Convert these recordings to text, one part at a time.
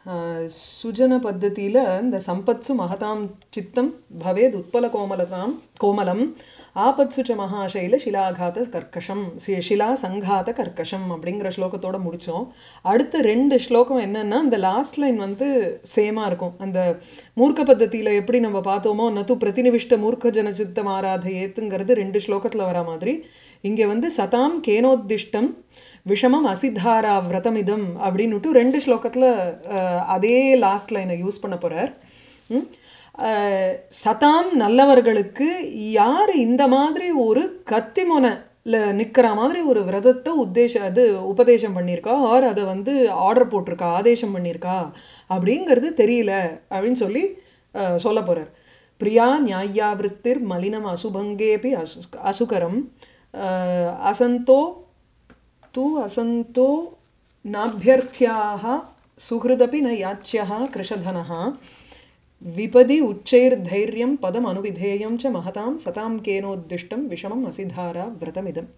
சுஜன பத்ததியில் இந்த சம்பத்சு மகதாம் சித்தம் பவேத் உத்பல கோமலதாம் கோமலம் ஆபத்சு ச மகாசைல சிலாகாத கர்க்கஷம் சி- சிலா சங்காத கர்க்கஷம் அப்படிங்கிற ஸ்லோகத்தோட முடித்தோம் அடுத்த ரெண்டு ஸ்லோகம் என்னன்னா இந்த லாஸ்ட் லைன் வந்து சேமாக இருக்கும் அந்த மூர்க்க பத்ததியில் எப்படி நம்ம பார்த்தோமோ நத்து பிரதிநிவிஷ்ட மூர்க்க ஜனச்சித்தம் ஆராதையேத்துங்கிறது ரெண்டு ஸ்லோகத்தில் வர மாதிரி இங்கே வந்து சதாம் கேனோத்திஷ்டம் விஷமம் அசித்தாரா விரதமிதம் அப்படின்னுட்டு ரெண்டு ஸ்லோகத்தில் அதே லாஸ்ட் லைனை யூஸ் பண்ண போகிறார் சதாம் நல்லவர்களுக்கு யார் இந்த மாதிரி ஒரு கத்திமொனைல நிற்கிற மாதிரி ஒரு விரதத்தை உத்தேச அது உபதேசம் பண்ணியிருக்கா ஆர் அதை வந்து ஆர்டர் போட்டிருக்கா ஆதேசம் பண்ணியிருக்கா அப்படிங்கிறது தெரியல அப்படின்னு சொல்லி அஹ், சொல்ல போகிறார் பிரியா நியாயாவிருத்திர் மலினம் அசுபங்கேபி அசு அசுகரம் அஹ், அசந்தோ तु असन्तो नाभ्यर्थ्याः सुहृदपि न याच्यः कृशधनः विपदि उच्चैर्धैर्यं पदम् अनुविधेयं च महतां सतां केनोद्दिष्टं विषमम् असिधारा व्रतमिदम्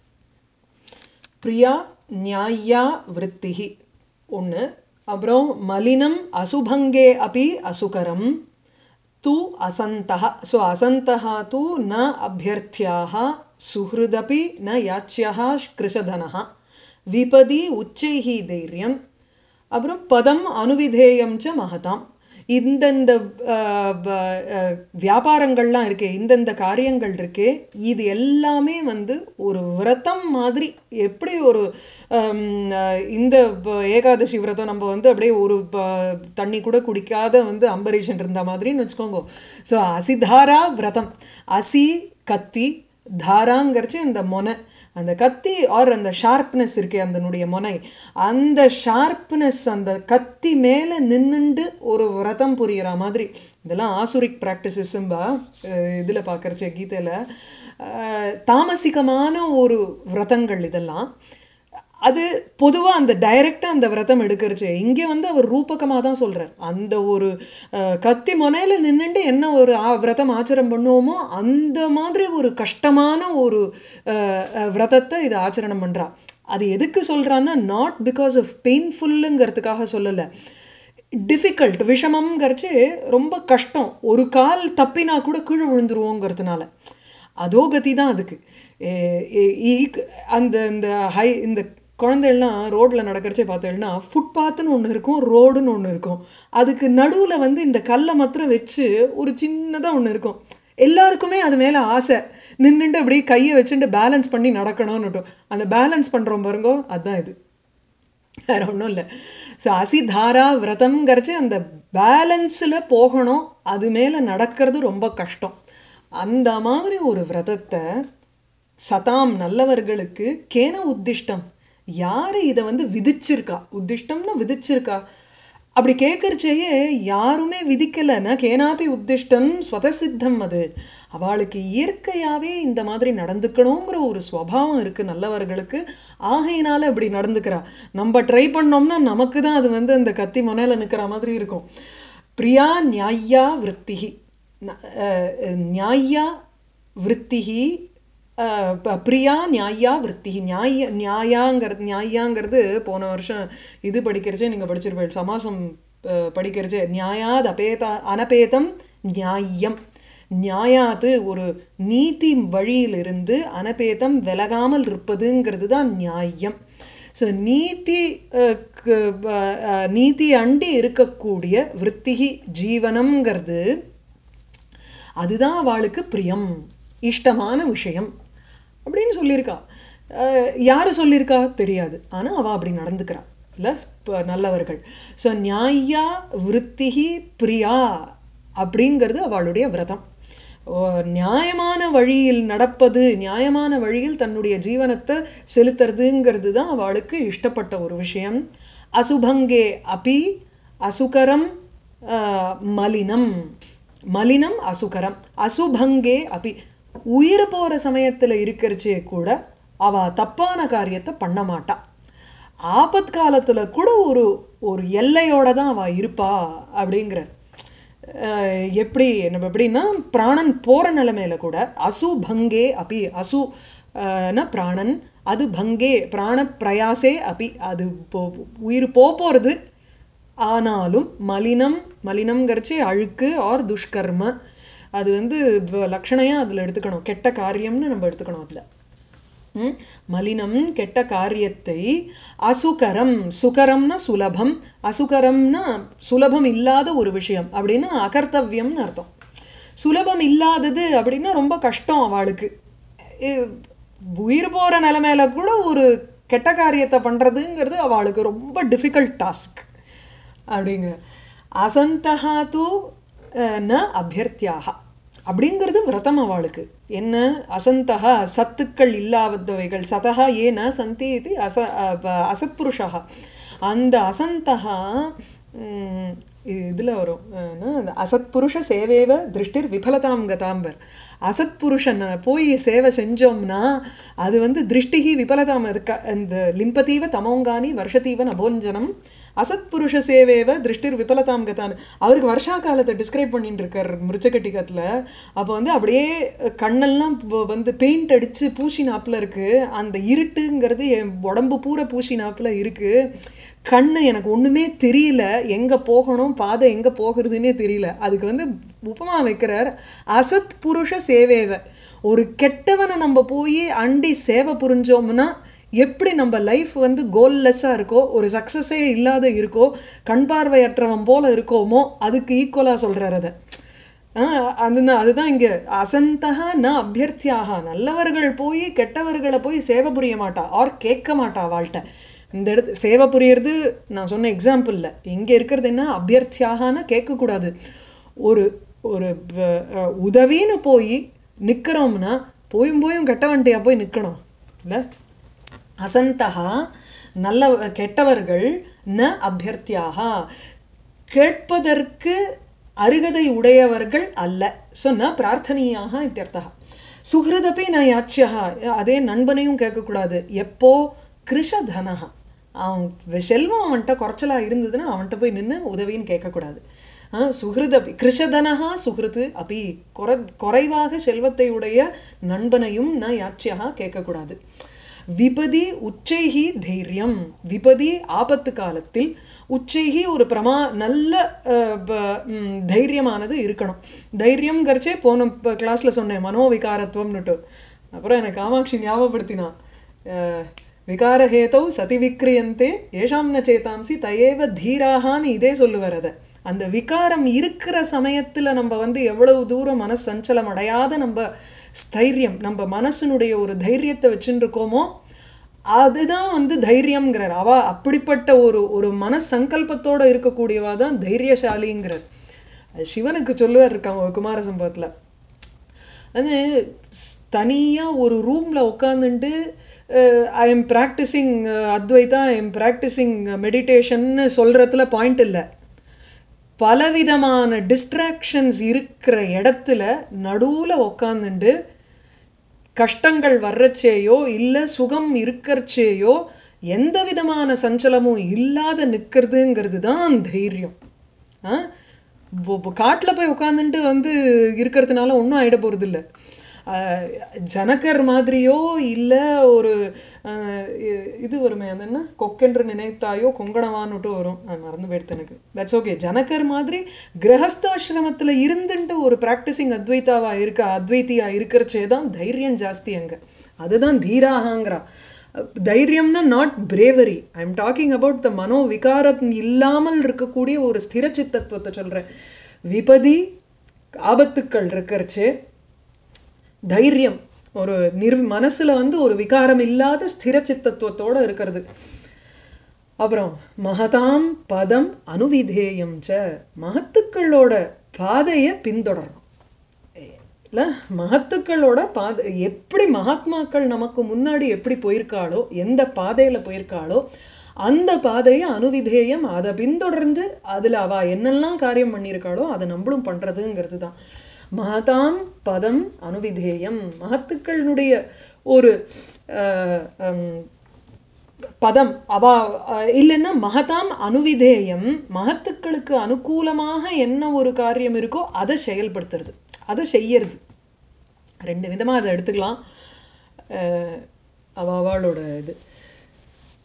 பிரியா நியாயா விருத்திஹி ஒன்று அப்புறம் மலினம் அசுபங்கே அபி அசுகரம் தூ அசந்தः ஸோ அசந்தः தூ ந அபியர்த்தியாக சுஹൃதபி ந யாச்சியः கிருஷதனः விபதி உச்சைஹி தைரியம் அப்புறம் பதம் அனுவிதேயம் ச மகதாம் இந்தந்த அஹ், வ- அஹ், வியாபாரங்கள்லாம் இருக்கே இந்தந்த காரியங்கள் இருக்கே இது எல்லாமே வந்து ஒரு விரதம் மாதிரி எப்படி ஒரு ஹம், அஹ், இந்த ப- ஏகாதசி விரதம் நம்ம வந்து அப்படியே ஒரு ப- தண்ணி கூட குடிக்காத வந்து அம்பரீஷன் இருந்த மாதிரின்னு வச்சுக்கோங்க ஸோ அசிதாரா விரதம் அசி கத்தி தாராங்கிறச்சு அந்த மொனை அந்த கத்தி ஆர் அந்த ஷார்ப்னஸ் இருக்கே அதனுடைய முனை அந்த ஷார்ப்னஸ் அந்த கத்தி மேலே நின்னுண்டு ஒரு விரதம் புரியிற மாதிரி இதெல்லாம் ஆசுரிக் ப்ராக்டிசஸ்ம்பா இதில் பார்க்குறச்சே கீதையில் தாமசிகமான ஒரு விரதங்கள் இதெல்லாம் அது பொதுவாக அந்த டைரெக்டாக அந்த விரதம் எடுக்கிறச்சு இங்கே வந்து அவர் ரூபகமாக தான் சொல்கிறார் அந்த ஒரு அஹ், கத்தி முனையில் நின்றுட்டு என்ன ஒரு ஆ விரதம் ஆச்சரம் பண்ணுவோமோ அந்த மாதிரி ஒரு கஷ்டமான ஒரு அஹ், அஹ், விரதத்தை இது ஆச்சரணம் பண்ணுறா அது எதுக்கு சொல்கிறான்னா நாட் பிகாஸ் ஆஃப் பெயின்ஃபுல்லுங்கிறதுக்காக சொல்லலை டிஃபிகல்ட் விஷமம்ங்கிறச்சு ரொம்ப கஷ்டம் ஒரு கால் தப்பினா கூட கீழே விழுந்துருவோங்கிறதுனால அதோ கதி தான் அதுக்கு ஏ- ஏ- ஈக்- அந்த இந்த ஹை இந்த குழந்தைகள்லாம் ரோட்டில் நடக்கிறச்சே பார்த்தேன்னா ஃபுட்பாத்துன்னு ஒன்று இருக்கும் ரோடுன்னு ஒன்று இருக்கும் அதுக்கு நடுவில் வந்து இந்த கல்லை மாத்திரம் வச்சு ஒரு சின்னதாக ஒன்று இருக்கும் எல்லாருக்குமே அது மேலே ஆசை நின்றுட்டு அப்படியே கையை வச்சுட்டு பேலன்ஸ் பண்ணி நடக்கணும்னுட்டும் அந்த பேலன்ஸ் பண்ணுறோம் பாருங்கோ அதுதான் இது வேற ஒன்றும் இல்லை ஸோ அசிதாரா விரதம்ங்கிறச்சு அந்த பேலன்ஸில் போகணும் அது மேலே நடக்கிறது ரொம்ப கஷ்டம் அந்த மாதிரி ஒரு விரதத்தை சதாம் நல்லவர்களுக்கு கேன உத்திஷ்டம் யார் இதை வந்து விதிச்சிருக்கா உத்திஷ்டம்னா விதிச்சிருக்கா அப்படி கேட்கறச்சேயே யாருமே விதிக்கலைன்னா கேனாபி உத்திஷ்டம் ஸ்வதசித்தம் அது அவளுக்கு இயற்கையாகவே இந்த மாதிரி நடந்துக்கணுங்கிற ஒரு ஸ்வபாவம் இருக்குது நல்லவர்களுக்கு ஆகையினால இப்படி நடந்துக்கிறா நம்ம ட்ரை பண்ணோம்னா நமக்கு தான் அது வந்து அந்த கத்தி முனையில் நிற்கிற மாதிரி இருக்கும் பிரியா நியாயா விற்த்திகி நியாயா விற்த்திகி அஹ், ப- பிரியா நியாயா விற்பி நியாய நியாயாங்கிறது நியாயாங்கிறது போன வருஷம் இது படிக்கிறச்சே நீங்கள் படிச்சிருப்பீங்க சமாசம் அஹ், படிக்கிறச்சே நியாயாத் அபேதா அனபேதம் நியாயம் நியாயாத்து ஒரு நீதி வழியிலிருந்து அனபேதம் விலகாமல் இருப்பதுங்கிறது தான் நியாயம் ஸோ நீதி அஹ், க- ப- அஹ், நீதி அண்டி இருக்கக்கூடிய விற்த்திகி ஜீவனம்ங்கிறது அதுதான் அவளுக்கு பிரியம் இஷ்டமான விஷயம் அப்படின்னு சொல்லியிருக்கா அஹ் யாரு சொல்லியிருக்கா தெரியாது ஆனால் அவள் அப்படி நடந்துக்கிறா இல்லை இப்போ நல்லவர்கள் ஸோ நியாயா விருத்திகி பிரியா அப்படிங்கிறது அவளுடைய விரதம் ஓ, நியாயமான வழியில் நடப்பது நியாயமான வழியில் தன்னுடைய ஜீவனத்தை செலுத்துறதுங்கிறது தான் அவளுக்கு இஷ்டப்பட்ட ஒரு விஷயம் அசுபங்கே அபி அசுகரம் ஆஹ், மலினம் மலினம் அசுகரம் அசுபங்கே அபி உயிர் போகிற சமயத்தில் இருக்கிறச்சே கூட அவ தப்பான காரியத்தை பண்ண மாட்டா ஆபத் காலத்தில் கூட ஒரு ஒரு எல்லையோட தான் அவள் இருப்பா அப்படிங்கிறார் அஹ் எப்படி நம்ம எப்படின்னா பிராணன் போகிற நிலைமையில கூட அசு பங்கே அப்பி அசு அஹ் ன பிராணன் அது பங்கே பிராண பிரயாசே அப்பி அது போ உயிர் போ போகிறது ஆனாலும் மலினம் மலினம்ங்கிறச்சே அழுக்கு ஆர் துஷ்கர்ம அது வந்து வ- லக்ஷணையா அதில் எடுத்துக்கணும் கெட்ட காரியம்னு நம்ம எடுத்துக்கணும் அதில் ம்? மலினம் கெட்ட காரியத்தை அசுகரம் சுகரம்னா சுலபம் அசுகரம்னா சுலபம் இல்லாத ஒரு விஷயம் அப்படின்னா அகர்த்தவியம்னு அர்த்தம் சுலபம் இல்லாதது அப்படின்னா ரொம்ப கஷ்டம் அவளுக்கு இ- உயிர் போகிற நிலைமையில கூட ஒரு கெட்ட காரியத்தை பண்ணுறதுங்கிறது அவளுக்கு ரொம்ப டிஃபிகல்ட் டாஸ்க் அப்படிங்கிற அசந்தகா தூ அஹ், ந அபியர்த்தியாக அப்படிங்கிறது விரதம் அவளுக்கு என்ன அசந்தகா சத்துக்கள் இல்லாதவைகள் சதகா ஏன சந்தி இது அச அ- அசத்புருஷா அந்த அசந்தகா ம், இதில் வரும் என்ன, அந்த அசத்புருஷ சேவேவ திருஷ்டிர் விபலதாம் கதாம்பர் அசத்புருஷன் போய் சேவை செஞ்சோம்னா அது வந்து திருஷ்டிகி விபலதாம் இருக்க அந்த லிம்பதீவ தமோங்கானி வருஷதீவ நபோஞ்சனம் அசத்புருஷ சேவேவ திருஷ்டிர் விபலதாம் கதான் அவருக்கு வருஷா காலத்தை டிஸ்கிரைப் பண்ணிட்டு இருக்கார் மிருச்சகட்டிகத்தில் அப்போ வந்து அப்படியே கண்ணெல்லாம் வ- வந்து பெயிண்ட் அடித்து பூசினாப்புல இருக்கு அந்த இருட்டுங்கிறது என் உடம்பு பூரா பூசினாப்புல இருக்கு கண்ணு எனக்கு ஒன்றுமே தெரியல எங்கே போகணும் பாதை எங்கே போகிறதுனே தெரியல அதுக்கு வந்து உபமா வைக்கிறார் அசத் புருஷ சேவேவ ஒரு கெட்டவனை நம்ம போய் அண்டி சேவை புரிஞ்சோம்னா எப்படி நம்ம லைஃப் வந்து கோல்லெஸ்ஸாக இருக்கோ ஒரு சக்ஸஸே இல்லாத இருக்கோ கண் பார்வையற்றவன் போல இருக்கோமோ அதுக்கு ஈக்குவலாக சொல்கிறார் அதை ஆஹ் அதுதான் அதுதான் இங்கே அசந்தகா ந அபியர்த்தியாக நல்லவர்கள் போய் கெட்டவர்களை போய் சேவை புரிய மாட்டா ஆர் கேட்க மாட்டா அவள்கிட்ட இந்த இடத்து சேவை புரியறது நான் சொன்ன எக்ஸாம்பிளில் இங்கே இருக்கிறது என்ன அபியர்த்தியாகனா கேட்கக்கூடாது ஒரு ஒரு வ- அஹ் உதவின்னு போய் நிற்கிறோம்னா போயும் போயும் கெட்டவன்ட்டையா போய் நிற்கணும் இல்லை அசந்தகா நல்ல கெட்டவர்கள் ந அபியர்த்தியாக கேட்பதற்கு அருகதை உடையவர்கள் அல்ல ஸோ ந பிரார்த்தனீயாக இத்தியர்த்தா சுஹிருதப்பி ந யாச்சியா அதே நண்பனையும் கேட்கக்கூடாது எப்போ கிருஷதனஹா அவன் வெ- செல்வம் அவன்கிட்ட குறைச்சலாக இருந்ததுன்னா அவன்கிட்ட போய் நின்று உதவின்னு கேட்கக்கூடாது ஆ, சுஹிருதபி கிருஷதனஹா சுஹிருத்து அப்பி குறை குறைவாக செல்வத்தை உடைய நண்பனையும் ந யாச்சியாக கேட்கக்கூடாது விபதி உச்சைகி தைரியம் விபதி ஆபத்து காலத்தில் உச்சைகி ஒரு பிரமா நல்ல அஹ், ப- ம், தைரியமானது இருக்கணும் தைரியம்ங்கிறச்சே போன கிளாஸில் சொன்னேன் மனோவிகாரத்துவம்னுட்டு அப்புறம் எனக்கு காமாட்சி ஞாபகப்படுத்தினான் அஹ், விகாரஹேதௌ சதி விக்ரியந்தே ஏஷாம் ந சேதாம்சி தயேவ தீராகான்னு இதே சொல்லுவார் அதை அந்த விகாரம் இருக்கிற சமயத்தில் நம்ம வந்து எவ்வளவு தூரம் மனசு சஞ்சலம் அடையாத நம்ம ஸ்தைரியம் நம்ம மனசினுடைய ஒரு தைரியத்தை வச்சுட்டு இருக்கோமோ அதுதான் வந்து தைரியம்ங்கிறார் அவ அப்படிப்பட்ட ஒரு ஒரு மனசங்கல்பத்தோட இருக்கக்கூடியவா தான் தைரியசாலிங்கிறார் அது சிவனுக்கு சொல்லுவார் இருக்காங்க குமார சம்பவத்தில் அது தனியாக ஒரு ரூமில் உட்காந்துட்டு I am practising Advaita I am practising மெடிடேஷன்னு சொல்கிறதுல பாயிண்ட் இல்லை பலவிதமான டிஸ்ட்ராக்ஷன்ஸ் இருக்கிற இடத்துல நடுவில் உக்காந்துண்டு கஷ்டங்கள் வர்றச்சேயோ இல்லை சுகம் இருக்கிறச்சேயோ எந்த விதமான சஞ்சலமும் இல்லாத நிற்கிறதுங்கிறது தான் தைரியம் ஆ காட்டில் போய் உட்காந்துட்டு வந்து இருக்கிறதுனால ஒன்றும் ஆகிட போகிறது இல்லை ஜனகர் மாதிரியோ இல்லை ஒரு அஹ், இ- இது வருமே அது என்ன கொக்கென்று நினைத்தாயோ கொங்கணவான்னுட்டு வரும் நான் மறந்து போயிடுத்து எனக்கு தட்ஸ் ஓகே ஜனகர் மாதிரி கிரகஸ்தாசிரமத்தில் இருந்துட்டு ஒரு ப்ராக்டிசிங் அத்வைதாவா இருக்க அத்வைத்தியா இருக்கிறச்சே தான் தைரியம் ஜாஸ்தி அங்கே அதுதான் தீராகங்கிறா தைரியம்னா not bravery I am talking about the மனோ விகாரம் இல்லாமல் இருக்கக்கூடிய ஒரு ஸ்திர சித்தத்துவத்தை சொல்கிறேன் விபதி ஆபத்துக்கள் இருக்கிறச்சு தைரியம் ஒரு நிர் மனசில் வந்து ஒரு விகாரம் இல்லாத ஸ்திர சித்தத்துவத்தோடு இருக்கிறது அப்புறம் மகதாம் பதம் அனுவிதேயம் ச மகத்துக்களோட பாதையை பின்தொடரணும் இல்லை மகத்துக்களோட பாதை எப்படி மகாத்மாக்கள் நமக்கு முன்னாடி எப்படி போயிருக்காளோ எந்த பாதையில் போயிருக்காளோ அந்த பாதையை அனுவிதேயம் அதை பின்தொடர்ந்து அதில் அவள் என்னெல்லாம் காரியம் பண்ணியிருக்காளோ அதை நம்மளும் பண்ணுறதுங்கிறது தான் மகதாம் பதம் அனுவிதேயம் மகத்துக்களினுடைய ஒரு அஹ், ஹம், பதம் அவ அஹ், இல்லைன்னா மகதாம் அனுவிதேயம் மகத்துக்களுக்கு அனுகூலமாக என்ன ஒரு காரியம் இருக்கோ அதை செயல்படுத்துறது அதை செய்யறது ரெண்டு விதமாக அதை எடுத்துக்கலாம் அஹ், அவ அவளோட இது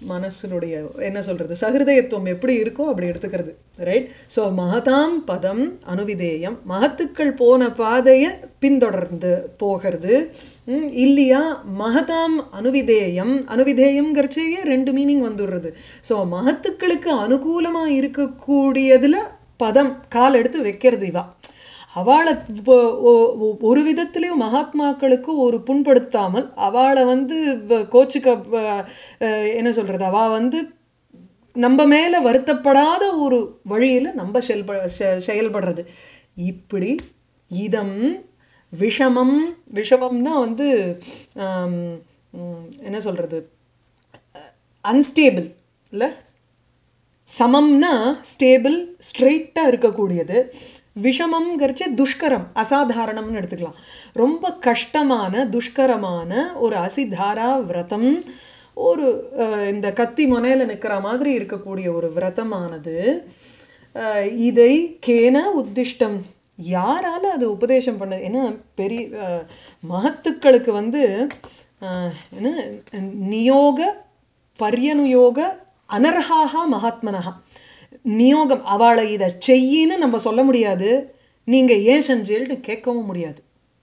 மனசனுடைய என்ன சொல்கிறது சகிருதயத்துவம் எப்படி இருக்கோ அப்படி எடுத்துக்கிறது ரைட் ஸோ மகதாம் பதம் அனுவிதேயம் மகத்துக்கள் போன பாதையை பின்தொடர்ந்து போகிறது ம், இல்லையா மகதாம் அனுவிதேயம் அனுவிதேயம்ங்கிறச்சேயே ரெண்டு மீனிங் வந்துடுறது ஸோ மகத்துக்களுக்கு அனுகூலமாக இருக்கக்கூடியதில் பதம் கால் எடுத்து வைக்கிறது இவா அவளை இப்போ ஒ- ஒ- ஒரு விதத்துலேயும் மகாத்மாக்களுக்கு ஒரு புண்படுத்தாமல் அவளை வந்து வ- கோச்சிக்க வ- அஹ் என்ன சொல்கிறது அவள் வந்து நம்ம மேலே வருத்தப்படாத ஒரு வழியில் நம்ம செயல்ப செ- செயல்படுறது இப்படி இதம் விஷமம் விஷமம்னா வந்து ஆம், ம், என்ன சொல்கிறது அன்ஸ்டேபிள் இல்லை சமம்னா ஸ்டேபிள் ஸ்ட்ரெயிட்டாக இருக்கக்கூடியது விஷமம்ங்கிறச்சே துஷ்கரம் அசாதாரணம்னு எடுத்துக்கலாம் ரொம்ப கஷ்டமான துஷ்கரமான ஒரு அசிதாரா விரதம் ஒரு அஹ், இந்த கத்தி முனையில் நிற்கிற மாதிரி இருக்கக்கூடிய ஒரு விரதமானது அஹ், இதை கேன உத்திஷ்டம் யாரால அது உபதேசம் பண்ணது ஏன்னா பெரிய அஹ், மகத்துக்களுக்கு வந்து அஹ், என்ன நியோக பர்யனுயோக அனர்ஹாக மகாத்மனஹா நியோகம் அவளை இதை செய்யின்னு நம்ம சொல்ல முடியாது நீங்கள் ஏன் செஞ்சேல்னு கேட்கவும் முடியாது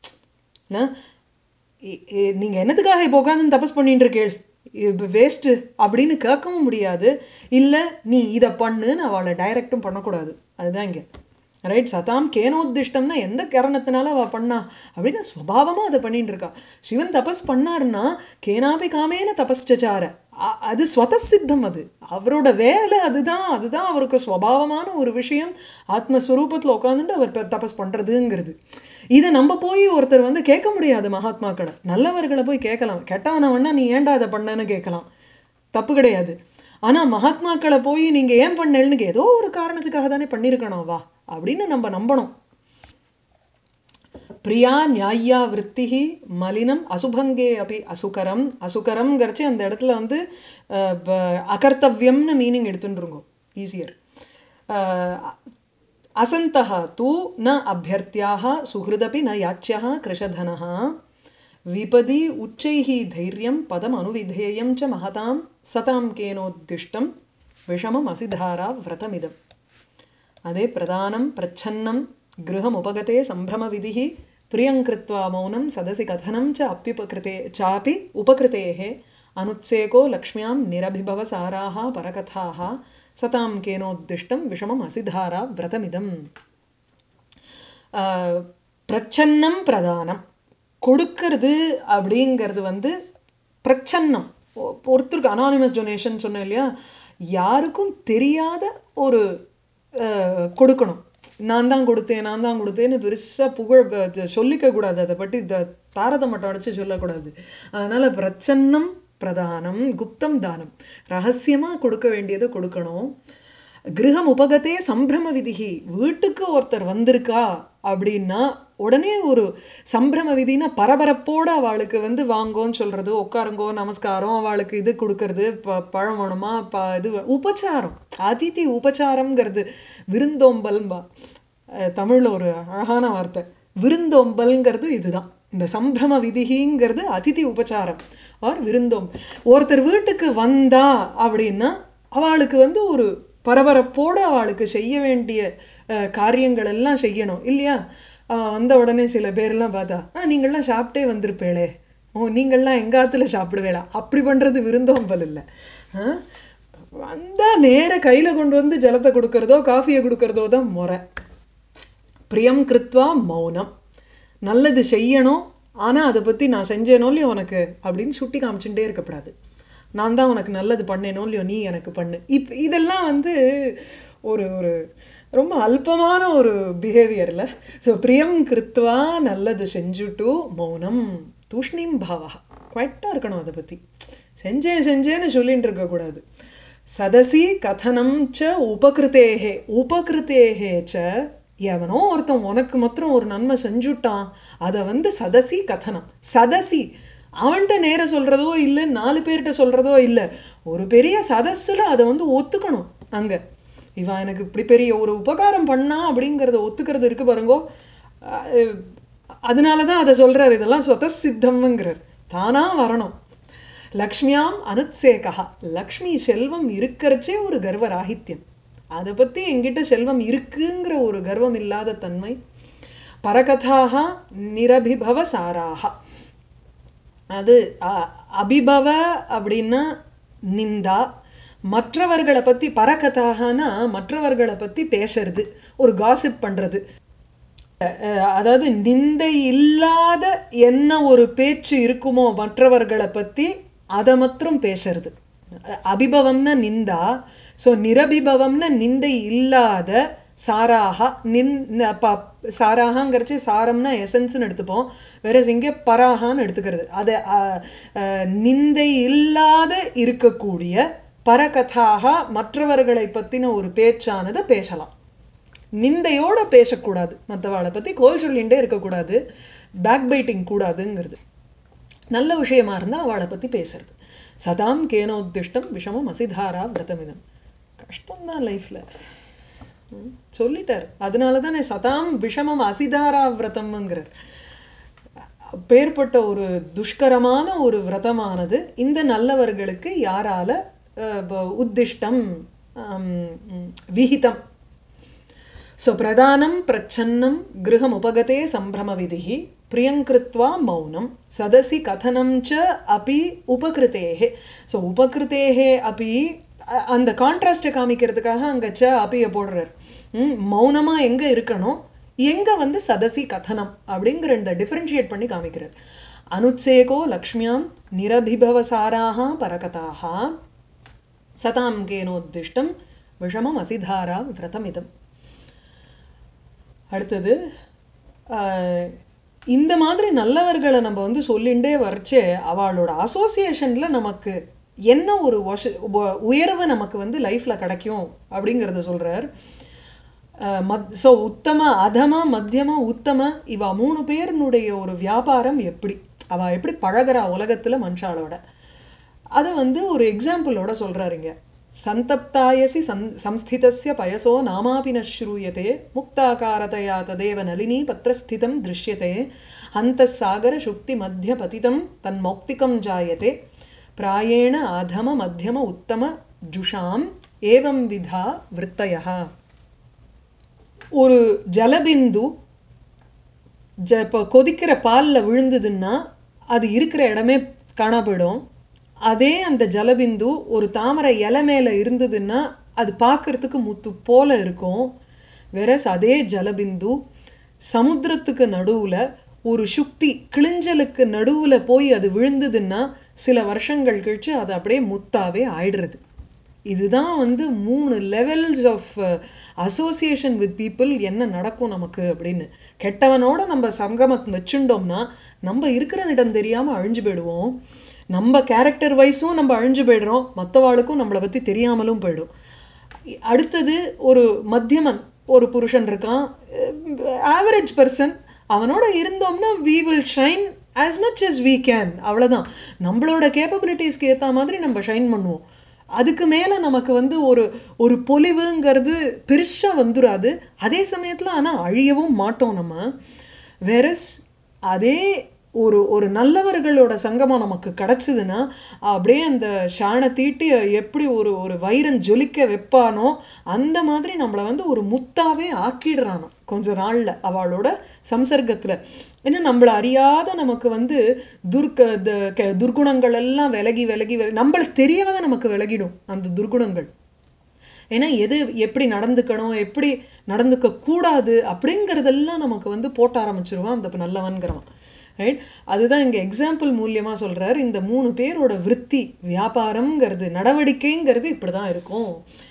நீங்கள் என்னத்துக்காக இப்போ உட்காந்து தபஸ் பண்ணிட்டு இருக்கேள் இப்போ வேஸ்ட்டு அப்படின்னு கேட்கவும் முடியாது இல்லை நீ இதை பண்ணுன்னு அவளை டைரக்டும் பண்ணக்கூடாது அதுதான் இங்கே ரைட் சதாம் கேனோத்திஷ்டம்னா எந்த காரணத்தினால அவள் பண்ணா அப்படின்னு ஸ்வபாவமாக அதை பண்ணிட்டு இருக்கா சிவன் தபஸ் பண்ணாருன்னா கேனாபி காமேன தபஸ்சச்சார அ- அது ஸ்வதசித்தம் அது அவரோட வேலை அதுதான் அதுதான் அவருக்கு ஸ்வபாவமான ஒரு விஷயம் ஆத்மஸ்வரூபத்தில் உட்காந்துட்டு அவர் ப- தபஸ் பண்ணுறதுங்கிறது இதை நம்ம போய் ஒருத்தர் வந்து கேட்க முடியாது மகாத்மாக்களை நல்லவர்களை போய் கேட்கலாம் கெட்டவனை வேணா நீ ஏன்டா அதை பண்ணன்னு கேட்கலாம் தப்பு கிடையாது ஆனால் மகாத்மாக்களை போய் நீங்கள் ஏன் பண்ணேன்னு ஏதோ ஒரு காரணத்துக்காக தானே பண்ணியிருக்கணும் வா அப்படின்னு நம்ம நம்பணும் பிரியா நியாயா விற்த்திஹி மலினம் அசுபங்கே அப்படி அசுகரம் அசுகரம்ங்கிறச்சு அந்த இடத்துல வந்து அஹ், ப- அகர்த்தவ்யம்னு மீனிங் எடுத்துட்டுருங்கோ ஈஸியர் असन्तः तु न अभ्यर्त्याः सुहृदपि न याच्यः कृशधनः विपदि उच्चैः धैर्यं पदम् अनुविधेयं च महतां सतां केनोद्दिष्टं विषमम् असिधारा व्रतमिदम् अदे प्रदानं प्रच्छन्नं गृहमुपगते सम्भ्रमविधिः प्रियं कृत्वा मौनं सदसि कथनं च अप्युपकृते चापि उपकृतेः अनुत्सेको लक्ष्म्यां निरभिभवसाराः परकथाः सतां केनोद्दिष्टं विषमम् असिधारा व्रतमिदम् ஆஹ், பிரச்சன்னம் பிரதானம் கொடுக்கறது அப்படிங்கிறது வந்து பிரச்சன்னம் ஒ- ஒருத்தருக்கு அனானிமஸ் டொனேஷன் சொன்னேன் இல்லையா யாருக்கும் தெரியாத ஒரு ஆஹ், கொடுக்கணும் நான் தான் கொடுத்தேன் நான் தான் கொடுத்தேன்னு பெருசாக புகழ் ப- சொல்லிக்க கூடாது அதை பற்றி த தாரதை மட்டும் அடித்து சொல்லக்கூடாது அதனால் பிரச்சன்னம் பிரதானம் குப்தம் தானம் ரகசியமாக கொடுக்க வேண்டியதை கொடுக்கணும் கிரகம் உபகத்தே சம்பிரம விதிகி வீட்டுக்கு ஒருத்தர் வந்திருக்கா அப்படின்னா உடனே ஒரு சம்பிரம விதினா பரபரப்போட அவளுக்கு வந்து வாங்கோன்னு சொல்கிறது உட்காருங்கோ நமஸ்காரம் அவளுக்கு இது கொடுக்கறது ப பழம் வேணுமா ப இது வே- உபச்சாரம் அதிதி உபச்சாரம்ங்கிறது விருந்தோம்பல்பா தமிழில் ஒரு அழகான வார்த்தை விருந்தோம்பல்ங்கிறது இதுதான் இந்த சம்பிரம விதிகிங்கிறது அதிதி உபச்சாரம் ஆர் விருந்தோம் ஒருத்தர் வீட்டுக்கு வந்தா அப்படின்னா அவளுக்கு வந்து ஒரு பரபரப்போடு அவளுக்கு செய்ய வேண்டிய அஹ், காரியங்கள் எல்லாம் செய்யணும் இல்லையா அஹ், வந்த உடனே சில பேர்லாம் பார்த்தா ஆ நீங்கள்லாம் சாப்பிட்டே வந்திருப்பேளே ஓ நீங்கள்லாம் எங்காத்துல சாப்பிடுவேளா அப்படி பண்ணுறது விருந்தோம்பல் இல்லை வந்தால் நேர கையில் கொண்டு வந்து ஜலத்தை கொடுக்கறதோ காஃபியை கொடுக்கறதோ தான் முறை பிரியம் கிருத்வா மௌனம் நல்லது செய்யணும் ஆனால் அதை பற்றி நான் செஞ்சேனோ இல்லையோ உனக்கு அப்படின்னு சுட்டி காமிச்சுட்டே இருக்கக்கூடாது நான் தான் உனக்கு நல்லது பண்ணேனோ இல்லையோ நீ எனக்கு பண்ணு இப் இதெல்லாம் வந்து ஒரு ஒரு ரொம்ப அல்பமான ஒரு பிஹேவியரில் ஸோ பிரியம் கிருத்வா நல்லது செஞ்சுட்டு மௌனம் தூஷ்ணீம் பாவா குவைட்டாக இருக்கணும் அதை பற்றி செஞ்சேன் செஞ்சேன்னு சொல்லிட்டு இருக்கக்கூடாது சதசி கதனம் ச உபகிருத்தேகே உபகிருத்தேகே ச எவனோ ஒருத்தன் உனக்கு மாத்திரம் ஒரு நன்மை செஞ்சுட்டான் அதை வந்து சதசி கதனம் சதசி அவன்கிட்ட நேரம் சொல்கிறதோ இல்லை நாலு பேர்கிட்ட சொல்கிறதோ இல்லை ஒரு பெரிய சதஸில் அதை வந்து ஒத்துக்கணும் அங்கே இவன் எனக்கு இப்படி பெரிய ஒரு உபகாரம் பண்ணா அப்படிங்கிறத ஒத்துக்கிறது இருக்கு பாருங்கோ அஹ் அதனால தான் அதை சொல்கிறார் இதெல்லாம் சொத சித்தம்ங்கிறார் தானாக வரணும் லக்ஷ்மியாம் அனுத்சேகா லக்ஷ்மி செல்வம் இருக்கிறச்சே ஒரு கர்வராகித்யம் அதை பற்றி என்கிட்ட செல்வம் இருக்குங்கிற ஒரு கர்வம் இல்லாத தன்மை பரகதாக நிரபிபவ சாராக அது அ- அபிபவ அப்படின்னா நிந்தா மற்றவர்களை பற்றி பரகதாகனா மற்றவர்களை பற்றி பேசுறது ஒரு காசிப் பண்ணுறது அதாவது நிந்தை இல்லாத என்ன ஒரு பேச்சு இருக்குமோ மற்றவர்களை பற்றி அதை மாத்திரம் பேசுறது அ- அபிபவம்னா நிந்தா ஸோ நிரபிபவம்னா நிந்தை இல்லாத சாராக நின் ந- ப சாராகங்கிறச்சு சாரம்னா எசன்ஸ்னு எடுத்துப்போம் வேற இங்கே பராகான்னு எடுத்துக்கிறது அது அ, அ, நிந்தை இல்லாத இருக்கக்கூடிய பரகதாக மற்றவர்களை பற்றின ஒரு பேச்சானதை பேசலாம் நிந்தையோட பேசக்கூடாது மற்றவாளை பற்றி கோல் சொல்லிகிட்டே இருக்கக்கூடாது பேக் பைட்டிங் கூடாதுங்கிறது நல்ல விஷயமா இருந்தால் அவளை பற்றி பேசுறது சதாம் கேனோத்திஷ்டம் விஷமம் அசிதாரா விரதமிதம் கஷ்டம்தான் லைஃப்பில் சொல்லிட்டார் அதனால தானே சதாம் விஷமம் அசிதாரா விரதம்ங்கிறார் பேர்பட்ட ஒரு துஷ்கரமான ஒரு விரதமானது இந்த நல்லவர்களுக்கு யாரால அஹ், ப- உத்திஷ்டம் ஆம், ம், விஹிதம் ஸோ பிரதானம் பிரச்சன்னம் கிருஹம் உபகதே சம்பிரம விதிஹி பிரியங்கிருத்வா மௌனம் சதசி கதனம் ச அபி உபகிருத்தேஹே ஸோ உபகிருத்தேஹே அபி அ- அந்த கான்ட்ராஸ்ட்டை காமிக்கிறதுக்காக அங்கே ச அபியை போடுறார் ம், மௌனமா எங்கே இருக்கணும் எங்கே வந்து சதசி கதனம் அப்படிங்கிற இந்த டிஃப்ரென்ஷியேட் பண்ணி காமிக்கிறார் அனுத்சேகோ லக்ஷ்மியாம் நிரபிபவசாராக பரகதாக சதாம் கேனோத்திஷ்டம் விஷமம் அசிதாரா விரதமிதம் அடுத்தது ஆஹ், இந்த மாதிரி நல்லவர்களை நம்ம வந்து சொல்லிண்டே வரைச்சே அவளோட அசோசியேஷனில் நமக்கு என்ன ஒரு வச உ- உயர்வு நமக்கு வந்து லைஃப்பில் கிடைக்கும் அப்படிங்கிறத சொல்கிறார் மத் ஸோ உத்தம அதம மத்தியம உத்தம இவ மூணு பேருனுடைய ஒரு வியாபாரம் எப்படி அவள் எப்படி பழகுறா உலகத்தில் மனுஷாளோட அதை வந்து ஒரு எக்ஸாம்பிளோட சொல்கிறாருங்க சந்தப்தாயசி சந் சம்ஸ்திதஸ்ய பயசோ நாமாபி ந ஸ்ரூயதே முக்தாகாரதயா ததேவ நளினி பத்திரஸ்திதம் திருஷ்யதே அந்தசாகர சுக்தி மத்திய பதிதம் தன் மௌக்திகம் ஜாயதே பிராயேண அதம மத்தியம உத்தம ஜுஷாம் ஏவம் விதா விற்த்தயா ஒரு ஜலபிந்து ஜ இப்போ கொதிக்கிற பாலில் விழுந்ததுன்னா அது இருக்கிற இடமே காணா போயிடும் அதே அந்த ஜலபிந்து ஒரு தாமரை இலை மேலே இருந்ததுன்னா அது பார்க்கறதுக்கு முத்து போல இருக்கும் வெரஸ் அதே ஜலபிந்து சமுத்திரத்துக்கு நடுவில் ஒரு சுக்தி கிளிஞ்சலுக்கு நடுவில் போய் அது விழுந்ததுன்னா சில வருஷங்கள் கழிச்சு அது அப்படியே முத்தாவே ஆயிடுறது இதுதான் வந்து மூணு levels of association with people என்ன நடக்கும் நமக்கு அப்படின்னு கெட்டவனோட நம்ம சங்கமத் வச்சுட்டோம்னா நம்ம இருக்கிற இடம் தெரியாமல் அழிஞ்சு போயிடுவோம் நம்ம கேரக்டர் வைஸும் நம்ம அழிஞ்சு போயிடுறோம் மற்றவாளுக்கும் நம்மளை பற்றி தெரியாமலும் போயிடும் அடுத்தது ஒரு மத்தியமன் ஒரு புருஷன் இருக்கான் ஆவரேஜ் பர்சன் அவனோட இருந்தோம்னா we will shine as much as we can அவ்வளோதான் நம்மளோட கேப்பபிலிட்டிஸ்க்கு ஏற்ற மாதிரி நம்ம ஷைன் பண்ணுவோம் அதுக்கு மேலே நமக்கு வந்து ஒரு ஒரு பொலிவுங்கிறது பெருசாக வந்துடாது அதே சமயத்தில் ஆனால் அழியவும் மாட்டோம் நம்ம வெரஸ் அதே ஒரு ஒரு நல்லவர்களோட சங்கமம் நமக்கு கிடச்சிதுன்னா அப்படியே அந்த ஷானை தீட்டி எப்படி ஒரு ஒரு வைரன் ஜொலிக்க வைப்பானோ அந்த மாதிரி நம்மளை வந்து ஒரு முத்தாவே ஆக்கிடுறானோ கொஞ்ச நாளில் அவளோட சம்சர்க்கத்தில் ஏன்னா நம்மளை அறியாத நமக்கு வந்து துர்க்க த- க- துர்குணங்கள் எல்லாம் விலகி விலகி விலகி நம்மள தெரியாத நமக்கு விலகிடும் அந்த துர்குணங்கள் ஏன்னா எது எப்படி நடந்துக்கணும் எப்படி நடந்துக்க கூடாது அப்படிங்கிறதெல்லாம் நமக்கு வந்து போட்ட ஆரம்பிச்சிருவான் அந்த நல்லவன்கிறவன் ரைட் அதுதான் இங்கே எக்ஸாம்பிள் மூலியமாக சொல்கிறார் இந்த மூணு பேரோட விற்பி வியாபாரம்ங்கிறது நடவடிக்கைங்கிறது இப்படி தான் இருக்கும்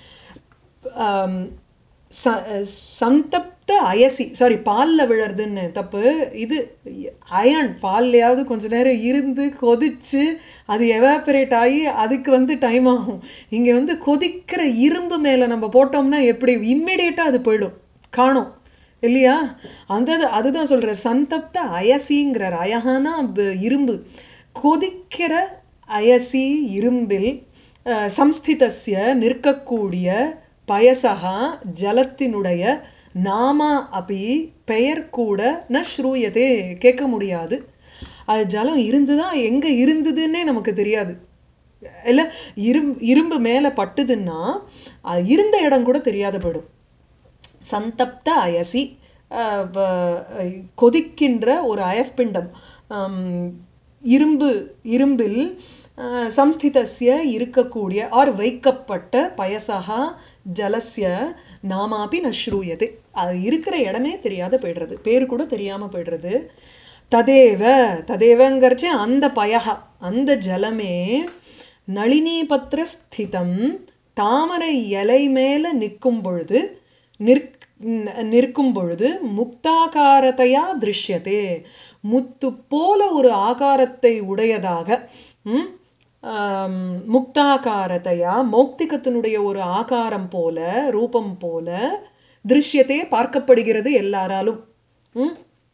ஆம், ச- சந்தப்த அயசி சாரி பாலில் விழறதுன்னு தப்பு இது அயன் பால்லையாவது கொஞ்ச நேரம் இருந்து கொதிச்சு அது எவாபரேட் ஆகி அதுக்கு வந்து டைம் ஆகும் இங்கே வந்து கொதிக்கிற இரும்பு மேலே நம்ம போட்டோம்னா எப்படி இம்மிடியேட்டாக அது போயிடும் காணும் இல்லையா அந்த அதுதான் சொல்கிறார் சந்தப்த அயசிங்கிறார் அயகானா ப- இரும்பு கொதிக்கிற அயசி இரும்பில் அஹ், சம்ஸ்திதஸ்ய நிற்கக்கூடிய பயசகா ஜலத்தினுடைய நாமா அப்படி பெயர் கூட ந ஸ்ரூயதே கேட்க முடியாது அது ஜலம் இருந்துதான் எங்கே இருந்ததுன்னே நமக்கு தெரியாது இல்லை இரும்பு இரும்பு மேலே பட்டுதுன்னா அது இருந்த இடம் கூட தெரியாத போயிடும் சந்தப்த அயசி அஹ், வ- கொதிக்கின்ற ஒரு அயப்பிண்டம் ஆம், இரும்பு இரும்பில் அஹ், சம்ஸ்திதஸ்ய இருக்கக்கூடிய ஆர் வைக்கப்பட்ட பயசகா ஜலஸ்ய நாமாபி நஸ்ரூயது அது இருக்கிற இடமே தெரியாத போயிடுறது பேர் கூட தெரியாமல் போயிடுறது ததேவ ததேவங்கிறச்சு அந்த பயகா அந்த ஜலமே நளினீபத்திர ஸ்திதம் தாமரை இலை மேலே நிற்கும் பொழுது நிற் ந- நிற்கும் பொழுது முக்தாகாரத்தையா திருஷ்யத்தே முத்து போல ஒரு ஆகாரத்தை உடையதாக ம், ஆம், முக்தாகாரத்தையா மௌக்திகத்தினுடைய ஒரு ஆகாரம் போல ரூபம் போல திருஷ்யத்தே பார்க்கப்படுகிறது எல்லாராலும் ம்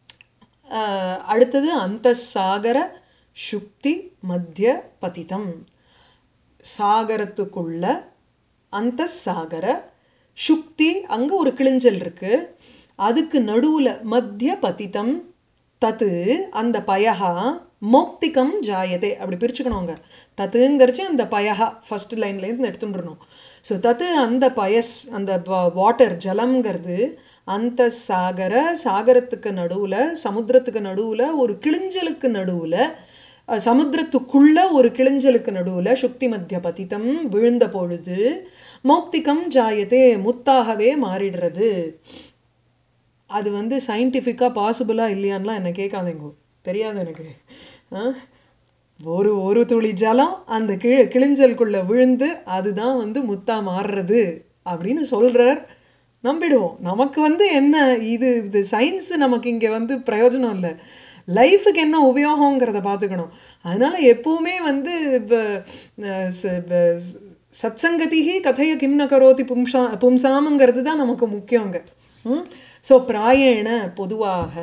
ஆஹ் அடுத்தது அந்த சாகர சுக்தி மத்திய பதிதம் சாகரத்துக்குள்ள அந்த சாகர சுக்தி அங்க ஒரு கிழிஞ்சல் இருக்கு அதுக்கு நடுவுல மத்திய பதிதம் தத்து அந்த பயகா மௌக்திகம் ஜாயதே அப்படி பிரிச்சுக்கணுங்க தத்துங்கிறச்சு அந்த பயகா ஃபர்ஸ்ட் லைன்லேருந்து எடுத்துட்டுருணும் ஸோ தத்து அந்த பயஸ் அந்த வாட்டர் ஜலம்ங்கிறது அந்த சாகர சாகரத்துக்கு நடுவில் சமுத்திரத்துக்கு நடுவில் ஒரு கிழிஞ்சலுக்கு நடுவில் அஹ், சமுத்திரத்துக்குள்ள ஒரு கிழிஞ்சலுக்கு நடுவில் சுக்தி மத்திய பதித்தம் விழுந்த பொழுது மௌக்திகம் ஜாயத்தே முத்தாகவே மாறிடுறது அது வந்து சயின்டிஃபிக்காக பாசிபிளா இல்லையான்லாம் என்னை கேட்காதீங்க தெரியாது எனக்கு ஆ? ஒரு ஒரு துளி ஜலம் அந்த கிழ கிழிஞ்சலுக்குள்ள விழுந்து அதுதான் வந்து முத்தா மாறுறது அப்படின்னு சொல்றார் நம்பிடுவோம் நமக்கு வந்து என்ன இது இது சயின்ஸ் நமக்கு இங்கே வந்து பிரயோஜனம் இல்லை லைஃபுக்கு என்ன உபயோகங்கிறத பார்த்துக்கணும் அதனால எப்பவுமே வந்து இப்ப, அஹ், ச- ப- சத்சங்கதிஹி கதைய கிம் ந கரோதி பும்சா பும்சாமுங்கிறது தான் நமக்கு முக்கியங்க ஸோ பிராயண பொதுவாக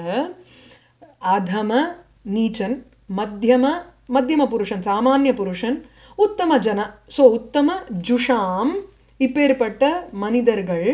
அதம நீச்சன் மத்தியம மத்தியம புருஷன் சாமானிய புருஷன் உத்தம ஜன ஸோ உத்தம ஜுஷாம் இப்பேற்பட்ட மனிதர்கள்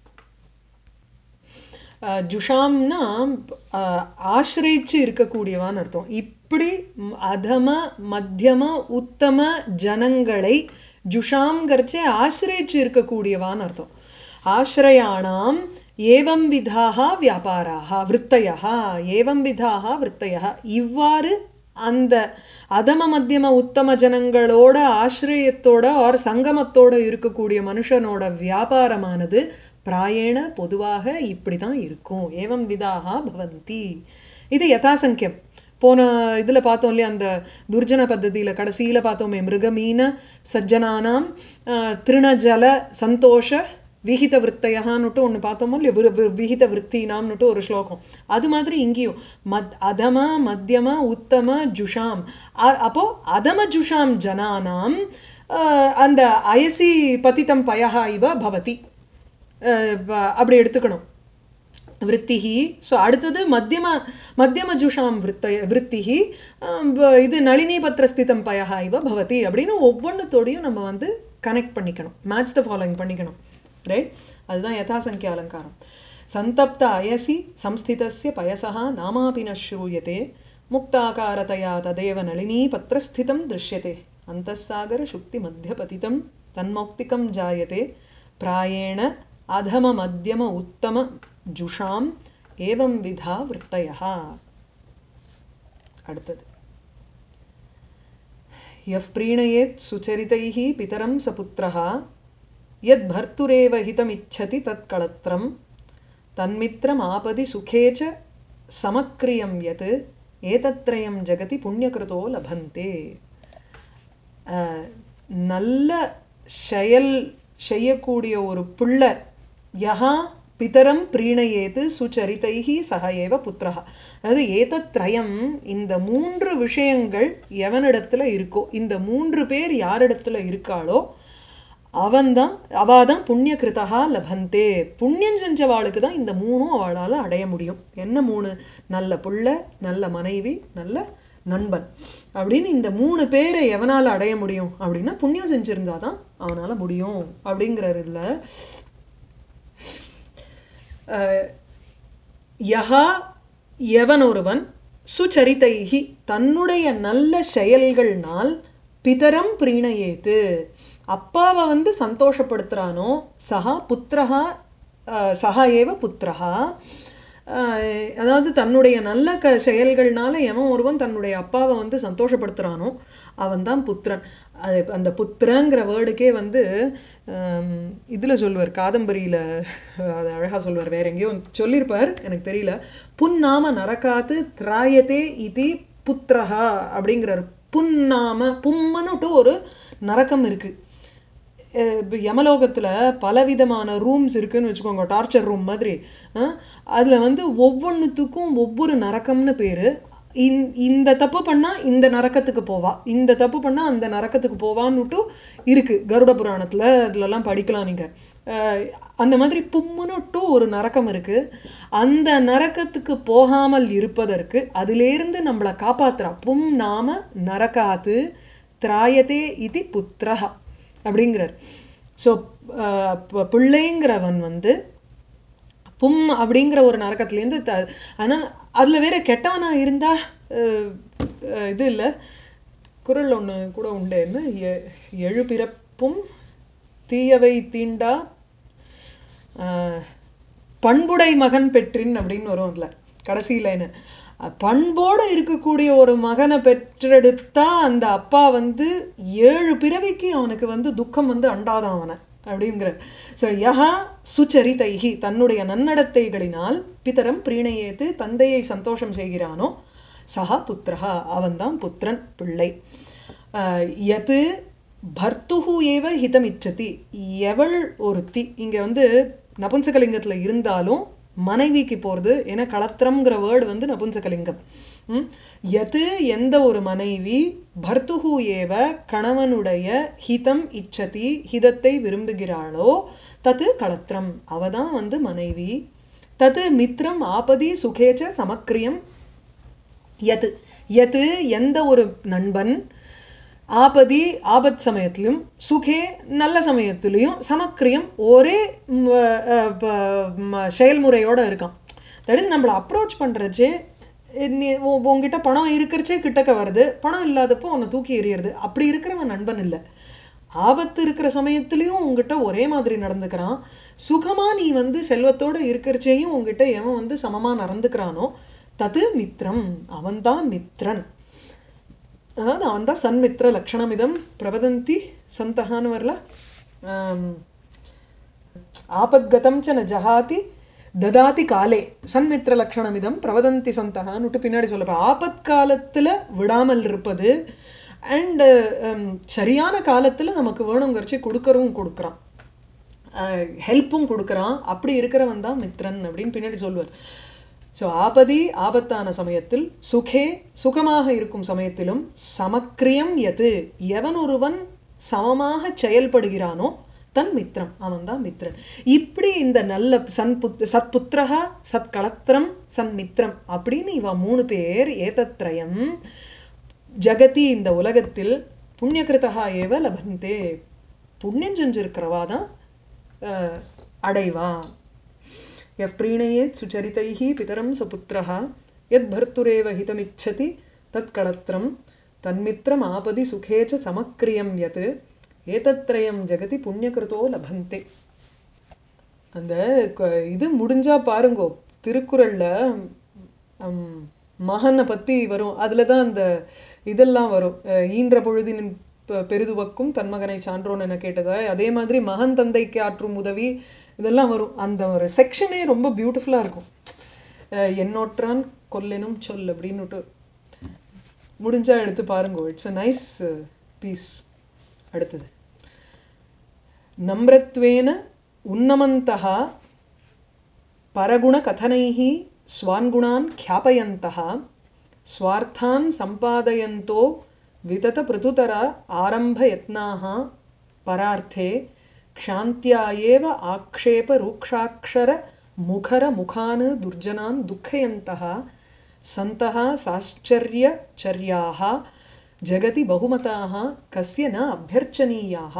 அஹ், ஜுஷாம்னா அஹ், ஆசிரியிச்சு இருக்கக்கூடியவான்னு அர்த்தம் இப்படி ம், அதம மத்தியம உத்தம ஜனங்களை ஜுஷாம்ங்கிறச்சே ஆசிரியிச்சு இருக்கக்கூடியவான்னு அர்த்தம் ஆசிரயாணாம் ஏவம் விதாக வியாபாராக விற்த்தையா ஏவம் விதாக விற்த்தையா இவ்வாறு அந்த அதம மத்தியம உத்தம ஜனங்களோட ஆசிரியத்தோட ஆர் சங்கமத்தோட இருக்கக்கூடிய மனுஷனோட வியாபாரமானது பிராயேண பொதுவாக இப்படி தான் இருக்கும் ஏவம் விதாக பவந்தி இது யதாசங்கியம் போன இதில் பார்த்தோம் இல்லையா அந்த துர்ஜன பத்ததியில் கடைசியில் பார்த்தோமே மிருகமீன சஜ்ஜனானாம் ஆஹ், திருணஜல சந்தோஷ விஹித விற்த்தையான்னுட்டு ஒன்று பார்த்தோமோ இல்லையா விரு- வி- விஹித விற்த்தினாம்னுட்டு ஒரு ஸ்லோகம் அது மாதிரி இங்கேயும் மத் அதம மத்தியம உத்தம ஜுஷாம் அ- அப்போ அதம ஜுஷாம் ஜனானாம் ஆஹ், அந்த அயசி பதித்தம் பயஹா இவ பவதி அஹ் ப- அப்படி எடுத்துக்கணும் விற்த்திஹி ஸோ அடுத்தது மத்தியம மத்தியம ஜுஷாம் விற்த்தய விற்த்திஹி அஹ் ப- இது நளினி பத்திரஸ்திதம் பயஹா இவ பவதி அப்படின்னு ஒவ்வொன்றுத்தோடையும் நம்ம வந்து கனெக்ட் பண்ணிக்கணும் மேட்ச் த ஃபாலோயிங் பண்ணிக்கணும் ரைட் அதுதான் யதாசங்கிய அலங்காரம் சந்தப்த அயசி சம்ஸ்திதஸ்ய பயசா நாமாபி ந ஸ்ரூயते முக்தாகாரதயா ததேவ நளினி பத்திரஸ்திதம் திருஷ்யते அந்தஸ்சாகர சுக்தி மத்தியபதிதம் தன்மௌக்திகம் ஜாயते பிராயேண அதம மத்தியம உத்தம ஜுஷாம் ஏவம் விதா விற்த்தயா அடுத்தது यः प्रीणयेत् सुचरितैः पितरं स पुत्रः यद्भर्तुरेव हितमिच्छति तत्कळत्रं तन्मित्रमापदि सुखे च समक्रियं यत् एतत्त्रयं जगति पुण्यकृतो लभन्ते அஹ், நல்ல செயல் செய்யக்கூடிய ஒரு பிள்ளை யஹா பிதரம் பிரீணயேத்து சுச்சரிதைஹி சக ஏவ புத்திரஹா அதாவது ஏதத்ரயம் இந்த மூன்று விஷயங்கள் எவனிடத்துல இருக்கோ இந்த மூன்று பேர் யாரிடத்துல இருக்காளோ அவன்தான் அவாதான் புண்ணிய கிருதகா லபந்தே புண்ணியம் செஞ்சவாளுக்கு தான் இந்த மூணும் அவளால் அடைய முடியும் என்ன மூணு நல்ல புள்ள நல்ல மனைவி நல்ல நண்பன் அப்படின்னு இந்த மூணு பேரை எவனால் அடைய முடியும் அப்படின்னா புண்ணியம் செஞ்சிருந்தா தான் அவனால் முடியும் அப்படிங்கிறார் இதில் யஹா எவன் ஒருவன் சுச்சரிதைகி தன்னுடைய நல்ல செயல்கள்னால் பிதரம் பிரீணயேத்து அப்பாவை வந்து சந்தோஷப்படுத்துறானோ சஹா புத்திரஹா அஹ், சஹா ஏவ புத்திரஹா அஹ், அதாவது தன்னுடைய நல்ல க செயல்கள்னால எவன் ஒருவன் தன்னுடைய அப்பாவை வந்து சந்தோஷப்படுத்துறானோ அவன் தான் புத்திரன் அது அந்த புத்திரங்கிற வேர்டுக்கே வந்து இதில் சொல்லுவார் காதம்பரியில் அது அழகாக சொல்லுவார் வேற எங்கேயோ சொல்லியிருப்பார் எனக்கு தெரியல புன்னாம நரகாத்து திராயத்தே இதி புத்திரஹா அப்படிங்கிறார் புன்னாம பும்மனுட்டு ஒரு நரக்கம் இருக்குது இப்போ யமலோகத்தில் பலவிதமான ரூம்ஸ் இருக்குன்னு வச்சுக்கோங்க டார்ச்சர் ரூம் மாதிரி அதில் வந்து ஒவ்வொன்றுத்துக்கும் ஒவ்வொரு நரக்கம்னு பேர் இந் இந்த தப்பு பண்ணால் இந்த நரக்கத்துக்கு போவா இந்த தப்பு பண்ணால் அந்த நரக்கத்துக்கு போவான்னுட்டு இருக்குது கருட புராணத்தில் அதுலலாம் படிக்கலாம் நீங்கள் அந்த மாதிரி பும்முன்னுட்டு ஒரு நரக்கம் இருக்குது அந்த நரக்கத்துக்கு போகாமல் இருப்பதற்கு அதிலேருந்து நம்மளை காப்பாத்துறா பும் நாம நரகாத்து திராயத்தே இது புத்திரஹா அப்படிங்கிறார் ஸோ பிள்ளைங்கிறவன் வந்து பும் அப்படிங்கிற ஒரு நரக்கத்துலேருந்து த ஆனால் அதில் வேற கெட்டவனாக இருந்தால் இது இல்லை குரல் ஒன்று கூட உண்டு என்ன எ- எழு பிறப்பும் தீயவை தீண்டா அஹ், பண்புடை மகன் பெற்றின் அப்படின்னு வரும் அதில் கடைசி லைனு பண்போடு இருக்கக்கூடிய ஒரு மகனை பெற்றெடுத்தா அந்த அப்பா வந்து ஏழு பிறவிக்கு அவனுக்கு வந்து துக்கம் வந்து அண்டாதான் அவனை அப்படிங்கிற ஸோ யஹா சுச்சரிதைகி தன்னுடைய நன்னடத்தைகளினால் பிதரம் பிரீணையேத்து தந்தையை சந்தோஷம் செய்கிறானோ சஹா புத்திரஹா அவன்தான் புத்திரன் பிள்ளை அஹ், யது பர்த்துஹு ஏவ ஹிதமிச்சதி எவள் ஒருத்தி இங்கே வந்து நபும்சகலிங்கத்தில் இருந்தாலும் மனைவிக்கு போகிறது ஏன்னா களத்திரம்ங்கிற வேர்டு வந்து நபும்சகலிங்கம் ம்? யது எந்த ஒரு மனைவி பர்த்துஹு ஏவ கணவனுடைய ஹிதம் இச்சதி ஹிதத்தை விரும்புகிறாளோ தது களத்திரம் அவ தான் வந்து மனைவி தது மித்ரம் ஆபதி சுகேச்ச சமக்கிரியம் யது யது எந்த ஒரு நண்பன் ஆபதி ஆபத் சமயத்திலும் சுகே நல்ல சமயத்திலையும் சமக்கிரியம் ஒரே ம், அஹ், ப- ம- செயல்முறையோட இருக்கான் தட் இஸ் நம்மளை அப்ரோச் பண்ணுறச்சே நீ உ- உன்கிட்ட பணம் இருக்கிறச்சே கிட்டக்க வருது பணம் இல்லாதப்போ உன்னை தூக்கி எறியறது அப்படி இருக்கிறவன் நண்பன் இல்லை ஆபத்து இருக்கிற சமயத்துலேயும் உங்ககிட்ட ஒரே மாதிரி நடந்துக்கிறான் சுகமாக நீ வந்து செல்வத்தோடு இருக்கிறச்சேயும் உங்ககிட்ட எவன் வந்து சமமாக நடந்துக்கிறானோ தது மித்ரம் அவன்தான் மித்ரன் அதாவது அவன் தான் சன்மித்ர லக்ஷணமிதம் பிரவதந்தி சந்தகான்னு வரல ஆம், ஆபத்கதம் ச ந ஜஹாதி ததாதி காலே சன்மித்ர லக்ஷணமிதம் பிரவதந்தி சந்தகான்னு பின்னாடி சொல்லப்போ ஆபத் காலத்தில் விடாமல் இருப்பது அண்டு சரியான காலத்தில் நமக்கு வேணுங்கிறச்சு கொடுக்கறவும் கொடுக்குறான் ஹெல்ப்பும் கொடுக்குறான் அப்படி இருக்கிறவன் தான் மித்ரன் அப்படின்னு பின்னாடி சொல்லுவார் ஸோ ஆபதி ஆபத்தான சமயத்தில் சுகே சுகமாக இருக்கும் சமயத்திலும் சமக்கிரியம் எது எவன் ஒருவன் சமமாக செயல்படுகிறானோ தன் மித்ரம் அவன் தான் மித்ரன் இப்படி இந்த நல்ல சன் புத் சத்புத்திரகா சத்கலத்திரம் சன் மித்ரம் அப்படின்னு இவ மூணு பேர் ஏதத்ரயம் ஜகதி இந்த உலகத்தில் புண்ணியகிருத்தகா ஏவ லபந்தே புண்ணியம் செஞ்சிருக்கிறவா தான் அஹ், அடைவா यः प्रीणयेत् सुचरितैः पितरं स्वपुत्रः यद्भर्तुरेव हितमिच्छति तत्कळत्रं तन्मित्रमापदि सुखे च समक्रियं यत् एतत्त्रयं जगति पुण्यकृतो लभन्ते அந்த க- இது முடிஞ்சா பாருங்கோ திருக்குறள்ல ம், மகனை பத்தி வரும் அதுல தான் அந்த இதெல்லாம் வரும் அஹ், ஈன்ற பொழுதின் பெ- பெரிதுவக்கும் தன்மகனை சான்றோன் என கேட்டதா அதே மாதிரி மகன் தந்தைக்கு ஆற்றும் உதவி இதெல்லாம் வரும் அந்த ஒரு செக்ஷனே ரொம்ப பியூட்டிஃபுல்லாக இருக்கும் அஹ், என்னொற்றான் கொல்லெனும் சொல் அப்படின்னுட்டு முடிஞ்சா எடுத்து பாருங்க இட்ஸ் அ நைஸ் பீஸ் அடுத்தது नम्रत्वेन उन्नमन्तः परगुणकथनैः स्वान् गुणान् ख्यापयन्तः स्वार्थान् सम्पादयन्तो विततपृथुतर आरम्भयत्नाः परार्थे क्षान्त्या एव आक्षेपरूक्षाक्षरमुखरमुखान् दुर्जनान् दुःखयन्तः सन्तः साश्चर्यचर्याः जगति बहुमताः कस्य न अभ्यर्चनीयाः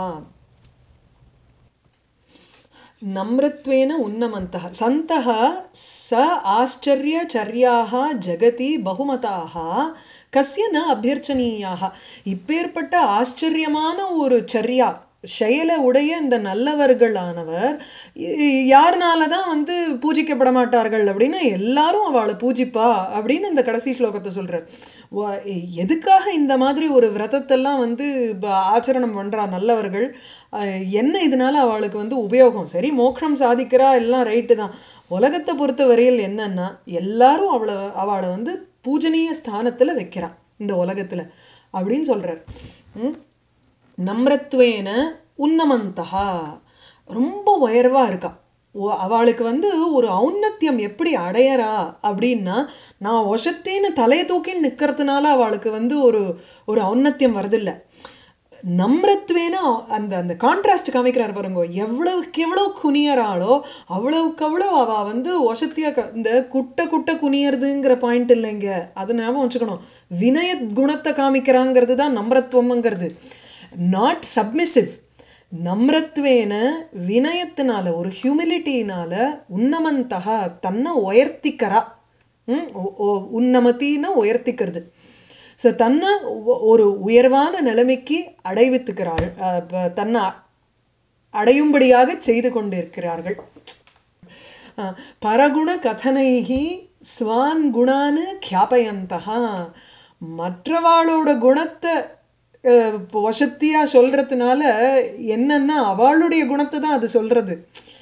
नम्रत्वेन उन्नमन्तः सन्तः स आश्चर्यचर्याः जगति बहुमताः கசிய ந அபியர்ச்சனீயாக இப்பேற்பட்ட ஆச்சரியமான ஒரு சரியா செயலை உடைய இந்த நல்லவர்களானவர் இ- யாருனால தான் வந்து பூஜிக்கப்பட மாட்டார்கள் அப்படின்னு எல்லாரும் அவளை பூஜிப்பா அப்படின்னு இந்த கடைசி ஸ்லோகத்தை சொல்றார் வ- எதுக்காக இந்த மாதிரி ஒரு விரதத்தெல்லாம் வந்து ப- ஆச்சரணம் பண்றா நல்லவர்கள் அஹ் என்ன இதனால அவளுக்கு வந்து உபயோகம் சரி மோட்சம் சாதிக்கிறா எல்லாம் ரைட்டு தான் உலகத்தை பொறுத்த வரையில் என்னன்னா எல்லாரும் அவளை அவளை வந்து பூஜனீய ஸ்தானத்துல வைக்கிறா இந்த உலகத்துல அப்படின்னு சொல்றார் ம் நம்ரத்வேன உன்னமந்தகா ரொம்ப உயர்வா இருக்கா ஒ- அவளுக்கு வந்து ஒரு ஔன்னத்தியம் எப்படி அடையறா அப்படின்னா நான் ஒசத்தேன்னு தலையை தூக்கின்னு நிற்கிறதுனால அவளுக்கு வந்து ஒரு ஒரு ஔன்னத்தியம் வருதில்ல நம்ரத்வேன அந்த அந்த கான்ட்ராஸ்ட் காமிக்கிறார் பாருங்க எவ்வளவுக்கு எவ்வளோ குனியறாளோ அவ்வளவுக்கு அவ்வளோ அவ வந்து ஒசத்தியா க- இந்த குட்டை குட்டை குனியறதுங்கிற பாயிண்ட் இல்லைங்க அது ஞாபகம் வச்சுக்கணும் வினய குணத்தை காமிக்கிறாங்கிறது தான் நம்ரத்துவம்ங்கிறது நாட் சப்மிசிவ் நம்ரத்வேன வினயத்தினால ஒரு ஹியூமிலிட்டினால உன்னமந்தகா தன்னை உயர்த்திக்கிறா ம், ஒ- ஒ- உன்னமத்தின்னா உயர்த்திக்கிறது ஸோ தன்னை ஒ- ஒரு உயர்வான நிலைமைக்கு அடைவித்துக்கிறாள் அஹ், ப- தன்னை அடையும்படியாக செய்து கொண்டிருக்கிறார்கள் அஹ், பரகுண கதனைகி ஸ்வான் குணான்னு கியாபயந்தகா மற்றவாளோட குணத்தை அஹ், இப்போ வசத்தியா சொல்றதுனால என்னன்னா அவளுடைய குணத்தை தான் அது சொல்றது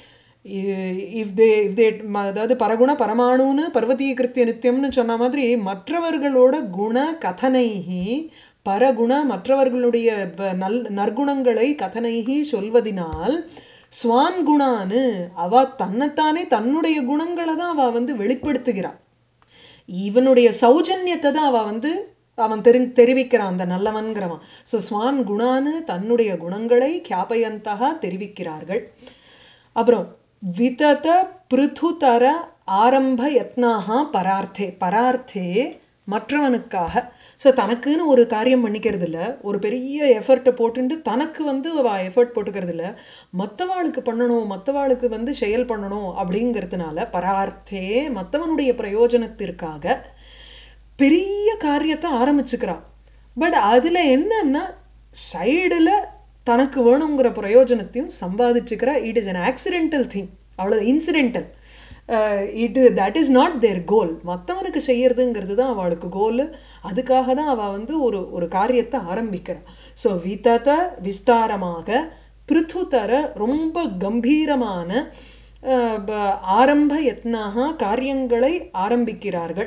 இஃப் தே இஃப் தே அதாவது பரகுண பரமாணுன்னு பர்வதீகிருத்திய நித்தியம்னு சொன்ன மாதிரி மற்றவர்களோட குண கதனைகி பரகுண மற்றவர்களுடைய ப- நல் நற்குணங்களை கதனைகி சொல்வதினால் ஸ்வான் குணான்னு அவ தன்னைத்தானே தன்னுடைய குணங்களை தான் அவ வந்து வெளிப்படுத்துகிறாள் இவனுடைய சௌஜன்யத்தை தான் அவ வந்து அவன் தெரி தெரிவிக்கிறான் அந்த நல்லவன்கிறவன் ஸோ ஸ்வான் குணான்னு தன்னுடைய குணங்களை கியாபயந்தகா தெரிவிக்கிறார்கள் அப்புறம் விதத பிருதுதர ஆரம்ப யத்னாகா பரார்த்தே பரார்த்தே மற்றவனுக்காக ஸோ தனக்குன்னு ஒரு காரியம் பண்ணிக்கிறது இல்ல ஒரு பெரிய எஃபர்ட்டை போட்டுட்டு தனக்கு வந்து அவ எஃபர்ட் போட்டுக்கிறது இல்ல மற்றவாளுக்கு பண்ணணும் மற்றவாளுக்கு வந்து செயல் பண்ணணும் அப்படிங்கிறதுனால பரார்த்தே மற்றவனுடைய பிரயோஜனத்திற்காக பெரிய காரியத்தை ஆரம்பிச்சுக்கிறா பட் அதில் என்னன்னா சைடில் தனக்கு வேணுங்கிற பிரயோஜனத்தையும் சம்பாதிச்சுக்கிறா it is an accidental thing அவ்வளோ incidental it that is not their goal மற்றவனுக்கு செய்யறதுங்கிறது தான் அவளுக்கு கோல் அதுக்காக தான் அவள் வந்து ஒரு ஒரு காரியத்தை ஆரம்பிக்கிறாள் ஸோ விதத விஸ்தாரமாக பிருத்துதர ரொம்ப கம்பீரமான அஹ், ப- ஆரம்ப யத்னாக காரியங்களை ஆரம்பிக்கிறார்கள்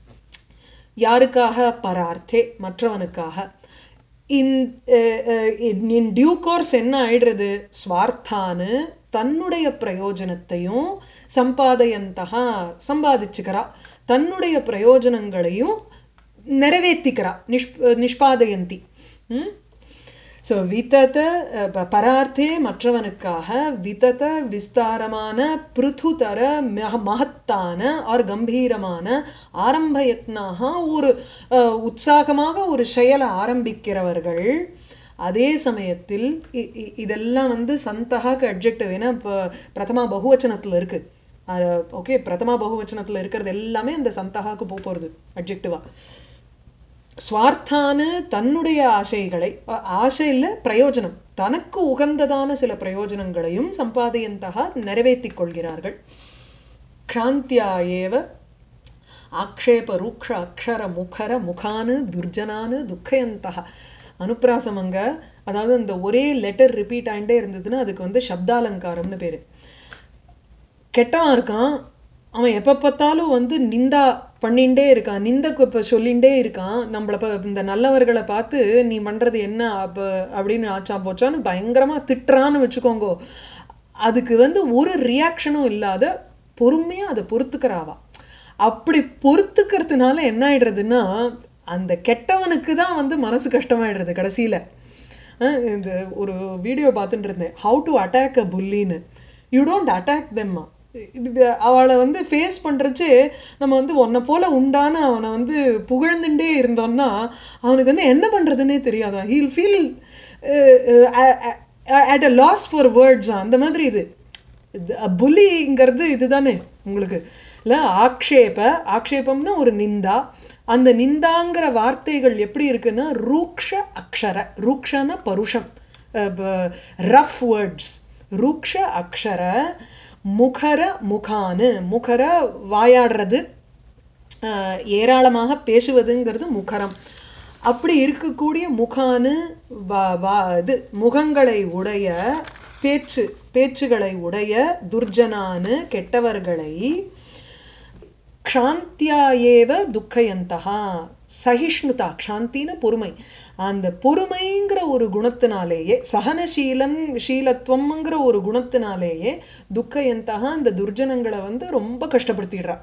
யாருக்காக பரார்த்தே மற்றவனுக்காக இன் இன் டியூ கோர்ஸ் என்ன ஆயிடுறது ஸ்வார்த்தான்னு தன்னுடைய பிரயோஜனத்தையும் சம்பாதயந்தகா சம்பாதிச்சுக்கிறா தன்னுடைய பிரயோஜனங்களையும் நிறைவேற்றிக்கிறா நிஷ் நிஷ்பாதயந்தி ம் ஸோ விதத அஹ், ப- பரார்த்தே மற்றவனுக்காக விதத விஸ்தாரமான பிருதுதர மக மகத்தான ஆர் கம்பீரமான ஆரம்ப யத்னாக ஒரு அஹ், உற்சாகமாக ஒரு செயலை ஆரம்பிக்கிறவர்கள் அதே சமயத்தில் இ- இ- இதெல்லாம் வந்து சந்தகாக்கு அட்ஜெக்டிவ் ஏன்னா இப்போ பிரதமா பகுவச்சனத்தில் இருக்குது ஓகே பிரதமா பகுவச்சனத்தில் இருக்கிறது எல்லாமே அந்த சந்தகாக்கு போக போகிறது அட்ஜெக்டிவா ஸ்வார்த்தானு தன்னுடைய ஆசைகளை அ- ஆசை இல்லை பிரயோஜனம் தனக்கு உகந்ததான சில பிரயோஜனங்களையும் சம்பாதியந்தகா நிறைவேற்றிக் கொள்கிறார்கள் கிராந்தியா ஏவ ஆக்ஷேப ரூக்ஷ அக்ஷர முகர முகானு துர்ஜனானு துக்கயந்தகா அனுப்பிராசமங்க அதாவது அந்த ஒரே லெட்டர் ரிப்பீட் ஆகிட்டே இருந்ததுன்னா அதுக்கு வந்து சப்தாலங்காரம்னு பேர் கெட்டவன் இருக்கான் அவன் எப்போ பார்த்தாலும் வந்து நிந்தா பண்ணிகிட்டே இருக்கான் நிந்தக்கு இப்போ சொல்லிகிட்டே இருக்கான் நம்மளை இப்போ இந்த நல்லவர்களை பார்த்து நீ பண்ணுறது என்ன அப்போ அப்படின்னு ஆச்சான் போச்சான்னு பயங்கரமாக திட்டுறான்னு வச்சுக்கோங்கோ அதுக்கு வந்து ஒரு ரியாக்ஷனும் இல்லாத பொறுமையாக அதை பொறுத்துக்கிறாவா அப்படி பொறுத்துக்கிறதுனால என்ன ஆயிடுறதுன்னா அந்த கெட்டவனுக்கு தான் வந்து மனசு கஷ்டமாயிடுறது கடைசியில் அஹ் இந்த ஒரு வீடியோ பார்த்துட்டு இருந்தேன் ஹவு டு அட்டாக் அ புல்லின்னு யூ டோன்ட் அட்டாக் தெம்மா அவளை வந்து ஃபேஸ் பண்ணுறச்சு நம்ம வந்து உன்னை போல உண்டான அவனை வந்து புகழ்ந்துட்டே இருந்தோம்னா அவனுக்கு வந்து என்ன பண்ணுறதுன்னே தெரியாதா he'll feel at a loss for words அந்த மாதிரி இது புலிங்கிறது இதுதானே உங்களுக்கு இல்லை ஆக்ஷேப ஆக்ஷேபம்னா ஒரு நிந்தா அந்த நிந்தாங்கிற வார்த்தைகள் எப்படி இருக்குன்னா ரூக்ஷ அக்ஷர ரூக்ஷன பருஷம் ரஃப் வேர்ட்ஸ் ரூக்ஷ அக்ஷர முகர முகானு முகர வாயாடுறது அஹ், ஏராளமாக பேசுவதுங்கிறது முகரம் அப்படி இருக்கக்கூடிய முகானு வா வா இது முகங்களை உடைய பேச்சு பேச்சுகளை உடைய துர்ஜனானு கெட்டவர்களை க்ஷாந்தியா ஏவ துக்கயந்தகா சகிஷ்ணுதா க்ஷாந்தின பொறுமை அந்த பொறுமைங்கிற ஒரு குணத்தினாலேயே சகனசீலன் சீலத்துவம்ங்கிற ஒரு குணத்தினாலேயே துக்கயந்தகா அந்த துர்ஜனங்களை வந்து ரொம்ப கஷ்டப்படுத்திடுறா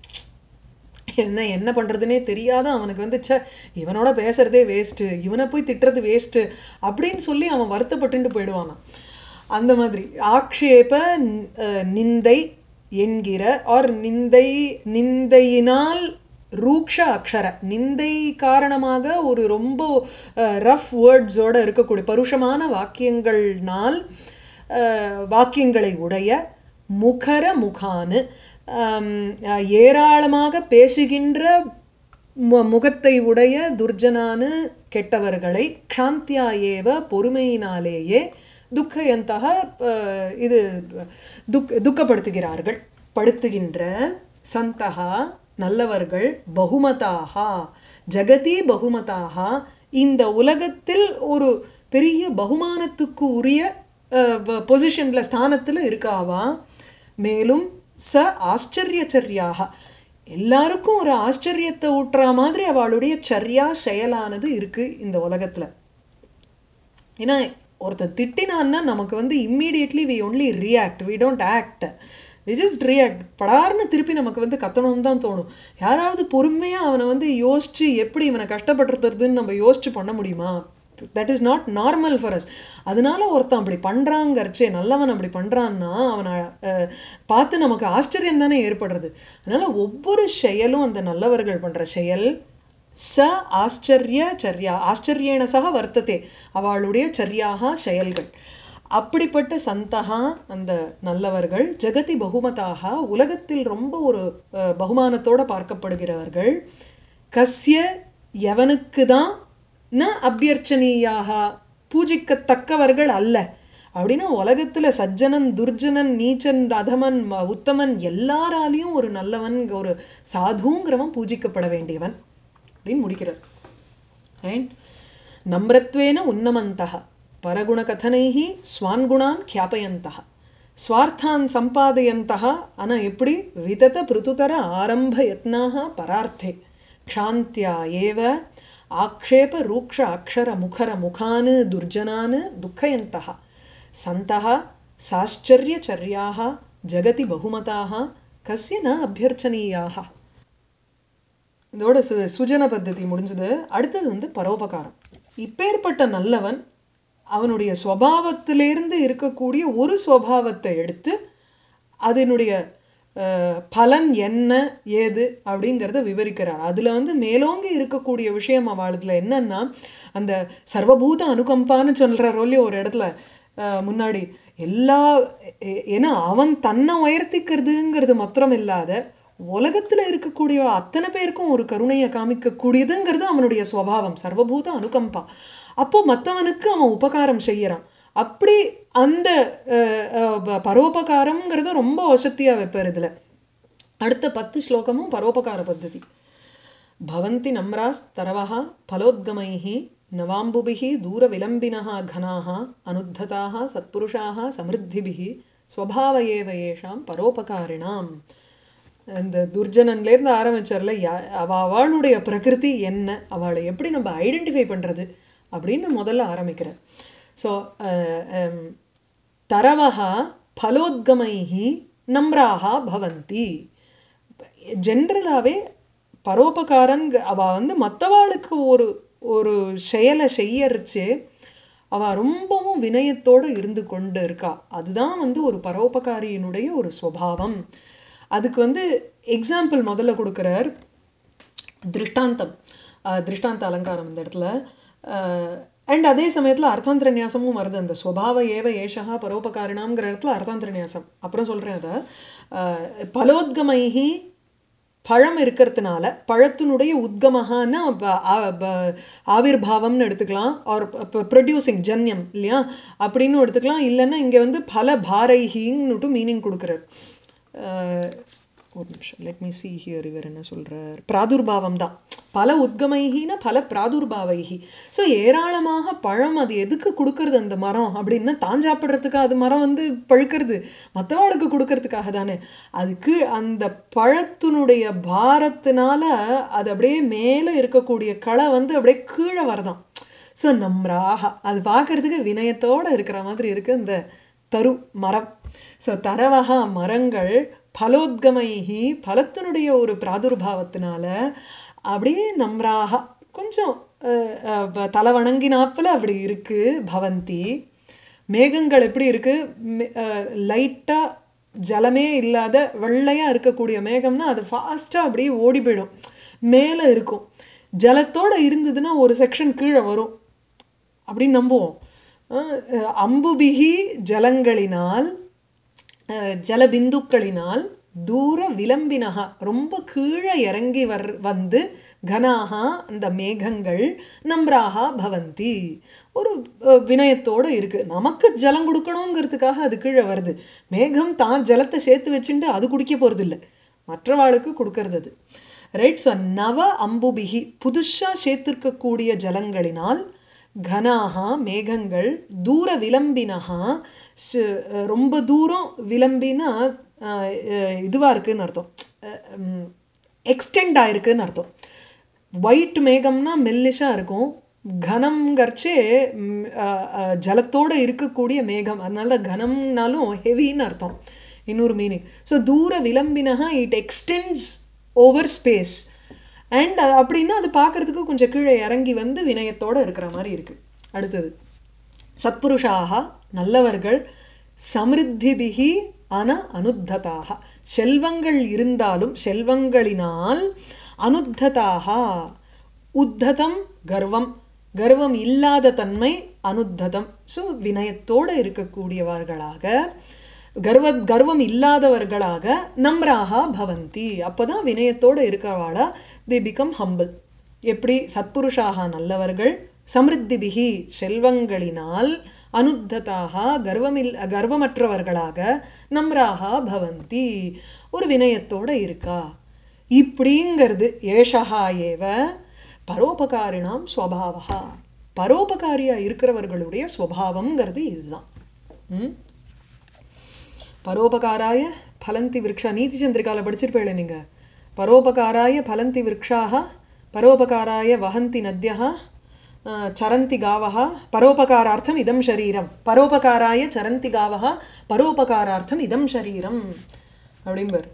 என்ன என்ன பண்ணுறதுனே தெரியாத அவனுக்கு வந்து ச்சே இவனோட பேசுறதே வேஸ்ட்டு இவனை போய் திட்டுறது வேஸ்ட்டு அப்படின்னு சொல்லி அவன் வருத்தப்பட்டுட்டு போயிடுவானாம் அந்த மாதிரி ஆக்ஷேப ந- அஹ், நிந்தை என்கிற ஆர் நிந்தை நிந்தையினால் ரூக்ஷ அக்ஷர நிந்தை காரணமாக ஒரு ரொம்ப ரஃப் வேர்ட்ஸோட இருக்கக்கூடிய பருஷமான வாக்கியங்கள்னால் அஹ், வாக்கியங்களை உடைய முகர முகானு ஆம், அஹ், ஏராளமாக பேசுகின்ற மு முகத்தை உடைய துர்ஜனானு கெட்டவர்களை க்ஷாந்தியா ஏவ பொறுமையினாலேயே துக்கயந்தக அஹ், இது துக் துக்கப்படுத்துகிறார்கள் படுத்துகின்ற சந்தகா நல்லவர்கள் பகுமதாகா ஜெகதி பகுமதாகா இந்த உலகத்தில் ஒரு பெரிய பகுமானத்துக்கு உரிய பொசிஷனில் ஸ்தானத்தில் இருக்காவா மேலும் ச ஆச்சரியச்சரியாக எல்லாருக்கும் ஒரு ஆச்சரியத்தை ஊட்டுற மாதிரி அவளுடைய சர்யா செயலானது இருக்கு இந்த உலகத்துல ஏன்னா ஒருத்தர் திட்டினான்னா நமக்கு வந்து immediately we only react we don't act we just react படார்னு திருப்பி நமக்கு வந்து கத்தணும்னு தான் தோணும் யாராவது பொறுமையாக அவனை வந்து யோசிச்சு எப்படி இவனை கஷ்டப்படுத்துறதுன்னு நம்ம யோசிச்சு பண்ண முடியுமா that is not normal for us அதனால ஒருத்தன் அப்படி பண்ணுறாங்கறச்சே நல்லவன் அப்படி பண்ணுறான்னா அவனை அஹ், பார்த்து நமக்கு ஆச்சரியம் தானே ஏற்படுறது அதனால ஒவ்வொரு செயலும் அந்த நல்லவர்கள் பண்ணுற செயல் ச ஆச்சரிய சர்யா ஆச்சரியேன சக வர்த்ததே அவளுடைய சர்யாக செயல்கள் அப்படிப்பட்ட சந்தகா அந்த நல்லவர்கள் ஜெகதி பகுமதாக உலகத்தில் ரொம்ப ஒரு அஹ், பகுமானத்தோட பார்க்கப்படுகிறவர்கள் கஸ்ய எவனுக்கு தான் ந அபியர்ச்சனீயாக பூஜிக்கத்தக்கவர்கள் அல்ல அப்படின்னா உலகத்துல சஜ்ஜனன் துர்ஜனன் நீச்சன் அதமன் ம- உத்தமன் எல்லாராலையும் ஒரு நல்லவன் ஒரு சாதுங்கிறவன் பூஜிக்கப்பட வேண்டியவன் அப்படின்னு முடிக்கிறார் ரைட் நம்ரத்வேன உன்னமந்தः பரகுணகதனைः ஸ்வான் குணான் ख्यापयन्तः ஸ்வார்த்தான் சம்பாதயந்தः ஆனா எப்படி விதத பிருதுதர ஆரம்ப யத்னாக பரார்த்தே க்ஷாந்தியா ஏவ ஆக்ஷேப ரூக்ஷ அக்ஷர முகர முகான் துர்ஜனான் துக்கயந்தः சந்தः சாश्चर्यचर्याः ஜகதி பகுமதாக கஸ்ய ந அபியர்ச்சனீயாக இதோட சு சுஜன பத்ததி முடிஞ்சது அடுத்தது வந்து பரோபகாரம் இப்பேற்பட்ட நல்லவன் அவனுடைய ஸ்வபாவத்திலிருந்து இருக்கக்கூடிய ஒரு ஸ்வபாவத்தை எடுத்து அதனுடைய அஹ், பலன் என்ன ஏது அப்படிங்கிறத விவரிக்கிறார் அதில் வந்து மேலோங்கி இருக்கக்கூடிய விஷயம் அவளுதுல என்னன்னா அந்த சர்வபூத அனுகம்பான்னு சொல்கிறாரோ இல்லையோ ஒரு இடத்துல அஹ், முன்னாடி எல்லா எ- ஏன்னா அவன் தன்னை உயர்த்திக்கிறதுங்கிறது மாத்திரம் இல்லாத உலகத்துல இருக்கக்கூடிய அத்தனை பேருக்கும் ஒரு கருணையை காமிக்கக்கூடியதுங்கிறது அவனுடைய சுவாவம் சர்வபூத அனுகம்பா அப்போ மற்றவனுக்கு அவன் உபகாரம் செய்யறான் அப்படி அந்த அஹ், அஹ், ப- பரோபகாரம்ங்கிறத ரொம்ப வசத்தியா வைப்பார் இதுல அடுத்த பத்து ஸ்லோகமும் பரோபகார பத்ததி भवन्ति नम्रास्तरवः फलोद्गमैः नवाम्बुभिः दूरविलम्बिनः घनाः अनुद्धताः सत्पुरुषाः समृद्धिभिः स्वभाव एव येषां பரோபகாரிணாம் இந்த துர்ஜனன்லேருந்து ஆரம்பிச்சார்ல யா அவ அவளுடைய பிரகிருதி என்ன அவளை எப்படி நம்ம ஐடென்டிஃபை பண்ணுறது அப்படின்னு முதல்ல ஆரம்பிக்கிறார் ஸோ தரவஹா ஃபலோத்கமைஹி நம்ராஹா பவந்தி ஜென்ரலாகவே பரோபகாரன் அவ வந்து மற்றவாளுக்கு ஒரு ஒரு செயலை செய்யறச்சு அவ ரொம்பவும் வினயத்தோடு இருந்து கொண்டு இருக்கா அதுதான் வந்து ஒரு பரோபகாரியினுடைய ஒரு ஸ்வபாவம் அதுக்கு வந்து எக்ஸாம்பிள் முதல்ல கொடுக்குறார் திருஷ்டாந்தம் அஹ், திருஷ்டாந்த அலங்காரம் இந்த இடத்துல அண்ட் அதே சமயத்தில் அர்த்தாந்திர நியாசமும் வருது அந்த ஸ்வபாவ ஏவ ஏஷா பரோபகாரிணாங்கிற இடத்துல அர்த்தாந்திர நியாசம் அப்புறம் சொல்கிறேன் அதை அஹ், பலோத்கமைஹி பழம் இருக்கிறதுனால பழத்தினுடைய உத்கமகான ப- ஆ- ப- ஆவிர்பாவம்னு எடுத்துக்கலாம் ஆர் ப்ரொடியூசிங் ஜன்யம் இல்லையா அப்படின்னு எடுத்துக்கலாம் இல்லைன்னா இங்கே வந்து பல பாரைஹிங்னுட்டு மீனிங் கொடுக்குறார் அஹ், ஒரு நிமிஷம் லெட் மீ சி ஹியர் இவர் என்ன சொல்றார் பிராதுர்பாவம் தான் பல உத்கமைகின பல பிராதுர்பாவைகி ஸோ ஏராளமாக பழம் அது எதுக்கு கொடுக்கறது அந்த மரம் அப்படின்னா தான் சாப்பிட்றதுக்கு அது மரம் வந்து பழுக்கிறது மற்றவாளுக்கு கொடுக்கறதுக்காக தானே அதுக்கு அந்த பழத்தினுடைய பாரத்தினால அது அப்படியே மேலே இருக்கக்கூடிய களை வந்து அப்படியே கீழே வரதான் ஸோ நம்ராக அது பார்க்கறதுக்கு வினயத்தோட இருக்கிற மாதிரி இருக்கு இந்த தரு மரம் ஸோ தரவகா மரங்கள் பலோத்கமைகி பலத்தினுடைய ஒரு பிராதுர்பாவத்தினால அப்படியே நம்ராக கொஞ்சம் அஹ், அஹ், ப- தலை வணங்கினாப்புல அப்படி இருக்கு பவந்தி மேகங்கள் எப்படி இருக்கு லைட்டாக ஜலமே இல்லாத வெள்ளையாக இருக்கக்கூடிய மேகம்னா அது ஃபாஸ்ட்டாக அப்படியே ஓடி போயிடும் மேலே இருக்கும் ஜலத்தோட இருந்ததுன்னா ஒரு செக்ஷன் கீழே வரும் அப்படின்னு நம்புவோம் அஹ் அஹ் அம்புபிகி ஜலங்களினால் அஹ் ஜலபிந்துக்களினால் தூர விளம்பினகா ரொம்ப கீழே இறங்கி வர் வந்து கனாகா அந்த மேகங்கள் நம்ராகா பவந்தி ஒரு அஹ், வினயத்தோட இருக்கு நமக்கு ஜலம் கொடுக்கணுங்கிறதுக்காக அது கீழே வருது மேகம் தான் ஜலத்தை சேர்த்து வச்சுட்டு அது குடிக்க போறது இல்ல மற்றவாளுக்கு கொடுக்கறது அது ரைட் ஸோ நவ அம்புபிகி புதுஷாக சேர்த்திருக்கக்கூடிய ஜலங்களினால் கனாகா மேகங்கள் தூர விளம்பினகா ஷ- ரொம்ப தூரம் விளம்பினா இதுவாக இருக்குன்னு அர்த்தம் எக்ஸ்டெண்ட் ஆயிருக்குன்னு அர்த்தம் ஒயிட் மேகம்னா மெல்லிஷாக இருக்கும் கனம்ங்கிறச்சே ம், அஹ், அஹ், ஜலத்தோட இருக்கக்கூடிய மேகம் அதனால தான் கனம்னாலும் ஹெவின்னு அர்த்தம் இன்னொரு மீனிங் ஸோ தூர விளம்பினகா it extends over space and அப்படின்னா அது பார்க்கறதுக்கு கொஞ்சம் கீழே இறங்கி வந்து வினயத்தோட இருக்கிற மாதிரி இருக்கு அடுத்தது சத்புருஷாக நல்லவர்கள் சமிருத்திபிகி அன அனுத்ததாக செல்வங்கள் இருந்தாலும் செல்வங்களினால் அனுத்ததாக உத்ததம் கர்வம் கர்வம் இல்லாத தன்மை அனுத்ததம் ஸோ வினயத்தோடு இருக்கக்கூடியவர்களாக கர்வ கர்வம் இல்லாதவர்களாக நம்ராக பவந்தி அப்பதான் வினயத்தோடு இருக்கிறவாளா தி பிகம் ஹம்பிள் எப்படி சத்புருஷாக நல்லவர்கள் சமிருத்திபிகி செல்வங்களினால் அனுத்ததாக கர்வமில் கர்வமற்றவர்களாக நம்ராக பவந்தி ஒரு வினயத்தோட இருக்கா இப்படிங்கிறது ஏஷகா ஏவ பரோபகாரிணாம் ஸ்வபாவா பரோபகாரியா இருக்கிறவர்களுடைய ஸ்வபாவம்ங்கிறது இதுதான் ம் பரோபகாராய பலந்தி விரக்ஷா நீதி சந்திரிகால படிச்சிருப்பேளே நீங்க பரோபகாராய பலந்தி விரக்ஷாக பரோபகாராய வஹந்தி நத்யः அஹ், சரந்தி காவः பரோபகாரார்த்தம் இதம் ஷரீரம் பரோபகாராய சரந்தி காவः பரோபகாரார்த்தம் இதம் ஷரீரம் அப்படிம்பார்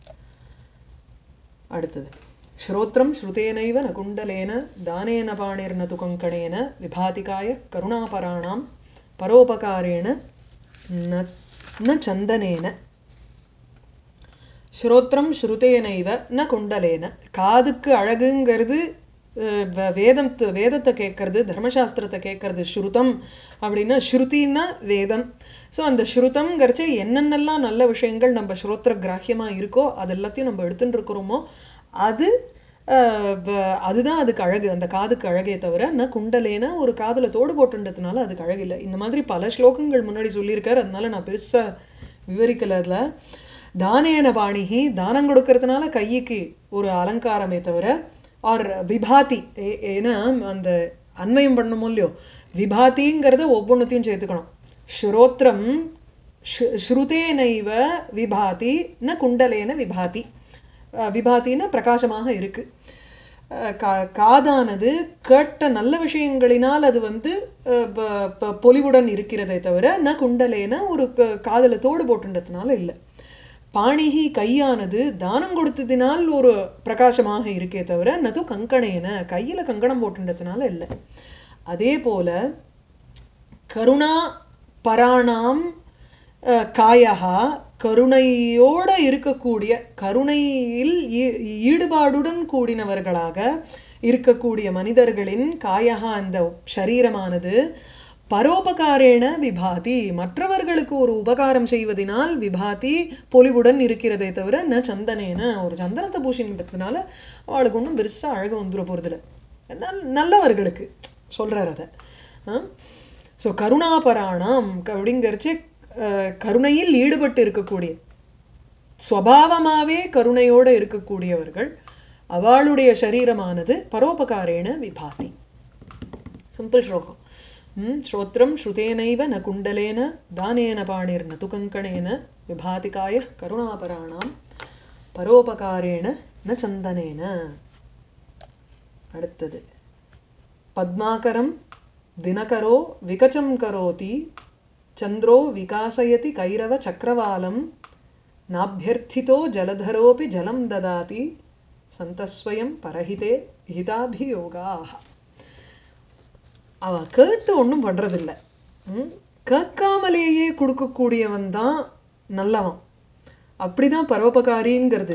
அடுத்தது ஸ்ரோத்ரம் ஸ்ருதேனைவ ந குண்டலேன தானேன பாணிர்ன து கங்கணேன விபாதிகாய கருணாபராணாம் பரோபகாரேண ந ந சந்தனேன ஸ்ரோத்ரம் ஸ்ருதேனைவ ந குண்டலேன காதுக்கு அழகுங்கிறது அஹ், வ- வேதம் வேதத்தை கேட்கறது தர்மசாஸ்திரத்தை கேட்கறது ஸ்ருதம் அப்படின்னா ஸ்ருதின்னா வேதம் ஸோ அந்த ஸ்ருதம்ங்கிறச்ச என்னென்னலாம் நல்ல விஷயங்கள் நம்ம ஸ்ரோத்திர கிராஹ்யமாக இருக்கோ அது எல்லாத்தையும் நம்ம எடுத்துட்டு இருக்கிறோமோ அது அஹ், வ- அதுதான் அதுக்கு அழகு அந்த காதுக்கு அழகே தவிர ந குண்டலேன ஒரு காதில் தோடு போட்டுன்றதுனால அதுக்கு அழகில்லை இந்த மாதிரி பல ஸ்லோகங்கள் முன்னாடி சொல்லியிருக்காரு அதனால நான் பெருசாக விவரிக்கல அதில் தானேன பாணிகி தானம் கொடுக்கறதுனால கைக்கு ஒரு அலங்காரமே தவிர ஆர் விபாதி ஏ- ஏன்னா அந்த அன்வயம் பண்ணணுமோ இல்லையோ விபாதிங்கிறத ஒவ்வொன்றத்தையும் சேர்த்துக்கணும் ஸ்ரோத்ரம் ஸ்ரு- ஸ்ருதேனைவ விபாதி ந குண்டலேன விபாதி அஹ் விபாதின்னா பிரகாசமாக இருக்கு அஹ் கா- காதானது கேட்ட நல்ல விஷயங்களினால் அது வந்து அஹ், ப- ப- பொலிவுடன் இருக்கிறதே தவிர ந குண்டலேன ஒரு க- காதுல தோடு போட்டுன்றதுனால இல்லை பாணிகி கையானது தானம் கொடுத்ததினால் ஒரு பிரகாசமாக இருக்கே தவிர நது கங்கணேன கையில கங்கணம் போட்டுன்றதுனால இல்லை அதே போல கருணா பராணாம் அஹ், காயகா கருணையோட இருக்கக்கூடிய கருணையில் ஈ- ஈடுபாடுடன் கூடினவர்களாக இருக்கக்கூடிய மனிதர்களின் காயகா அந்த சரீரமானது பரோபகாரேண விபாதி மற்றவர்களுக்கு ஒரு உபகாரம் செய்வதனால் விபாதி பொலிவுடன் இருக்கிறதே தவிர ந சந்தனேன ஒரு சந்தனத்தை பூஷணின்றதுனால அவளுக்கு ஒன்றும் பெருசாக அழகு வந்துட போகிறதில்ல நல் நல்லவர்களுக்கு சொல்கிறார் அதை ஸோ கருணாபராணம் அப்படிங்கிறச்சே கருணையில் ஈடுபட்டு இருக்கக்கூடிய ஸ்வபாவமாகவே கருணையோடு இருக்கக்கூடியவர்கள் அவளுடைய சரீரமானது பரோபகாரேண விபாதி சிம்பிள் ஸ்லோகம் ஸ்ரோத்திரம் ஸ்ருதேனைவ ந குண்டலேன தானேன பாணிர்ன து கங்கணேன விபாதிகாய கருணாபராணாம் பரோபகாரேண ந சந்தனேன அடுத்தது பத்மாகரம் தினகரோ விகச்சம் கரோதி சந்திரோ விகாசயதி கைரவ சக்கரவாலம் நாபியர்த்திதோ ஜலதரோபி ஜலம் ததாதி சந்தஸ்வயம் பரஹிதே ஹிதாபியோகாக அவன் கேட்டு ஒன்றும் பண்ணுறதில்ல கேட்காமலேயே கொடுக்கக்கூடியவன் தான் நல்லவன் அப்படி தான் பரோபகாரிங்கிறது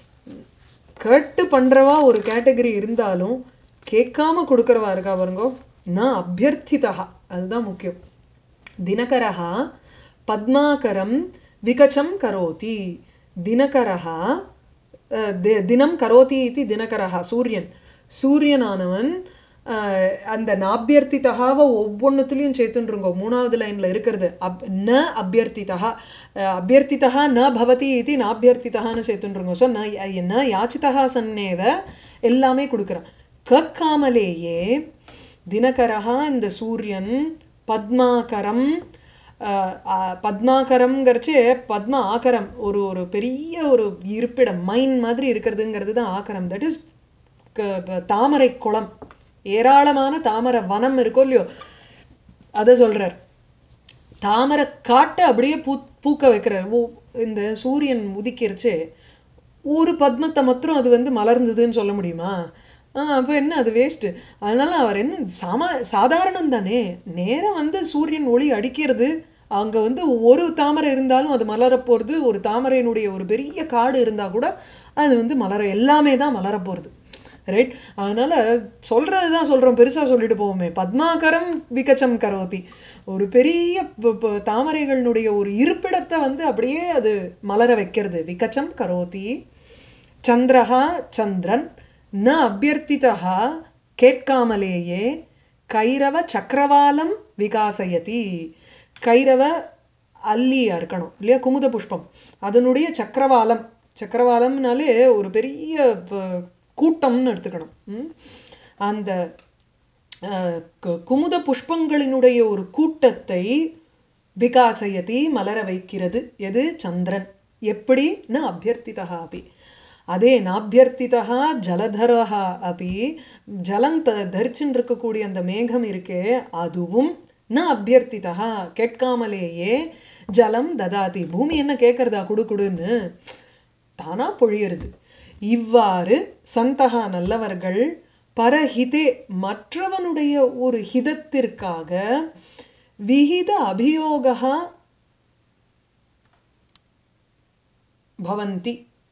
கேட்டு பண்ணுறவா ஒரு கேட்டகரி இருந்தாலும் கேட்காம கொடுக்குறவா இருக்கா பாருங்கோ நான் அபியர்த்திதா அதுதான் முக்கியம் தினகரா பத்மாகரம் விகச்சம் கரோதி தினகரா தினம் கரோதி இது தினகரா சூரியன் சூரியனானவன் அந்த நாபியர்த்திதகாவை ஒவ்வொன்றுத்துலேயும் சேர்த்துன்றோங்க மூணாவது லைனில் இருக்கிறது அப் ந அபியர்த்திதா அபியர்த்திதா ந பவதி இது நாபியர்த்திதான்னு சேர்த்துன்றோங்க ஸோ ந ந யாச்சிதா சன்னேவ எல்லாமே கொடுக்குறான் கக்காமலேயே தினகரா இந்த சூரியன் பத்மாகரம் பத்மாகரம்ங்கிறச்சு பத்மா ஆக்கரம் ஒரு ஒரு பெரிய ஒரு இருப்பிடம் மைன் மாதிரி இருக்கிறதுங்கிறது தான் ஆக்கரம் தட் இஸ் தாமரை குளம் ஏராளமான தாமரை வனம் இருக்கோ இல்லையோ அதை சொல்கிறார் தாமரை காட்டை அப்படியே பூ பூக்க வைக்கிறார் ஓ இந்த சூரியன் உதிக்கிறச்சு ஒரு பத்மத்தை மாத்திரம் அது வந்து மலர்ந்ததுன்னு சொல்ல முடியுமா அப்போ என்ன அது வேஸ்ட்டு அதனால் அவர் என்ன சாமா சாதாரணம் தானே நேரம் வந்து சூரியன் ஒளி அடிக்கிறது அங்கே வந்து ஒரு தாமரை இருந்தாலும் அது மலரப்போகிறது ஒரு தாமரையினுடைய ஒரு பெரிய காடு இருந்தால் கூட அது வந்து மலர எல்லாமே தான் மலரப்போகிறது ரைட் அதனால் சொல்கிறது தான் சொல்கிறோம் பெருசாக சொல்லிட்டு போவோமே பத்மாகரம் விகச்சம் கரோதி ஒரு பெரிய தாமரைகளினுடைய ஒரு இருப்பிடத்தை வந்து அப்படியே அது மலர வைக்கிறது விகச்சம் கரோதி சந்திரஹா சந்திரன் ந அபியர்த்திதா கேட்காமலேயே கைரவ சக்கரவாலம் விகாசயதி கைரவ அல்லியாக இருக்கணும் இல்லையா குமுத புஷ்பம் அதனுடைய சக்கரவாலம் சக்கரவாலம்னாலே ஒரு பெரிய கூட்டம்னு எடுத்துக்கணும் அந்த குமுத புஷ்பங்களினுடைய ஒரு கூட்டத்தை விகாசயதி மலர வைக்கிறது எது சந்திரன் எப்படி ந அபியர்த்திதா அப்படி அதே நாபியர்த்திதா ஜலதரா அப்படி ஜலம் த தரிச்சுன்னு இருக்கக்கூடிய அந்த மேகம் இருக்கே அதுவும் ந அபியர்த்திதா கேட்காமலேயே ஜலம் ததாதி பூமி என்ன கேட்கறதா குடு குடுன்னு தானா பொழியறது இவ்வாறு சந்தகா நல்லவர்கள் பரஹிதே மற்றவனுடைய ஒரு ஹிதத்திற்காக விகித அபியோகா பவந்தி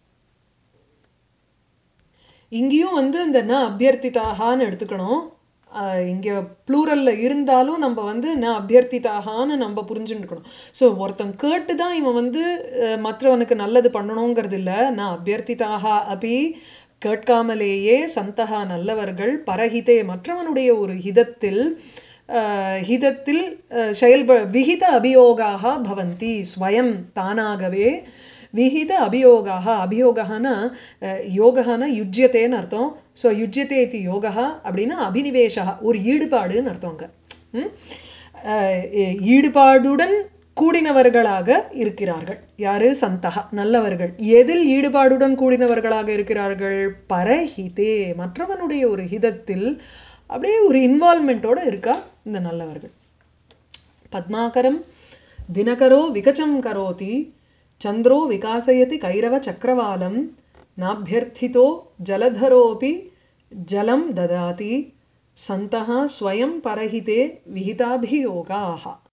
இங்கேயும் வந்து இந்த ந அபியர்த்திதாகான்னு எடுத்துக்கணும் இங்கே ப்ளூரலில் இருந்தாலும் நம்ம வந்து ந அபியர்த்திதாகான்னு நம்ம புரிஞ்சுட்டுருக்கணும் ஸோ ஒருத்தன் கேட்டு தான் இவன் வந்து மற்றவனுக்கு நல்லது பண்ணணுங்கிறது இல்லை நான் அபியர்த்திதாக அப்படி கேட்காமலேயே சந்தகா நல்லவர்கள் பரஹிதே மற்றவனுடைய ஒரு ஹிதத்தில் ஹிதத்தில் செயல்ப விகித அபியோகாக பவந்தி ஸ்வயம் தானாகவே விஹித அபியோகாக அபியோகானா யோகானா யுஜ்யத்தேன்னு அர்த்தம் ஸோ யுஜ்யத்தே இது யோகா அப்படின்னா அபினிவேஷா ஒரு ஈடுபாடுன்னு அர்த்தங்க ஈடுபாடுடன் கூடினவர்களாக இருக்கிறார்கள் யாரு சந்தகா நல்லவர்கள் எதில் ஈடுபாடுடன் கூடினவர்களாக இருக்கிறார்கள் பரஹிதே மற்றவனுடைய ஒரு ஹிதத்தில் அப்படியே ஒரு இன்வால்மெண்ட்டோட இருக்கா இந்த நல்லவர்கள் பத்மாகரம் தினகரோ விகச்சம் கரோதி चन्द्रो विकासयति कैरवचक्रवालं नाभ्यर्थितो जलधरोऽपि जलं ददाति सन्तः स्वयं परहिते विहिताभियोगाः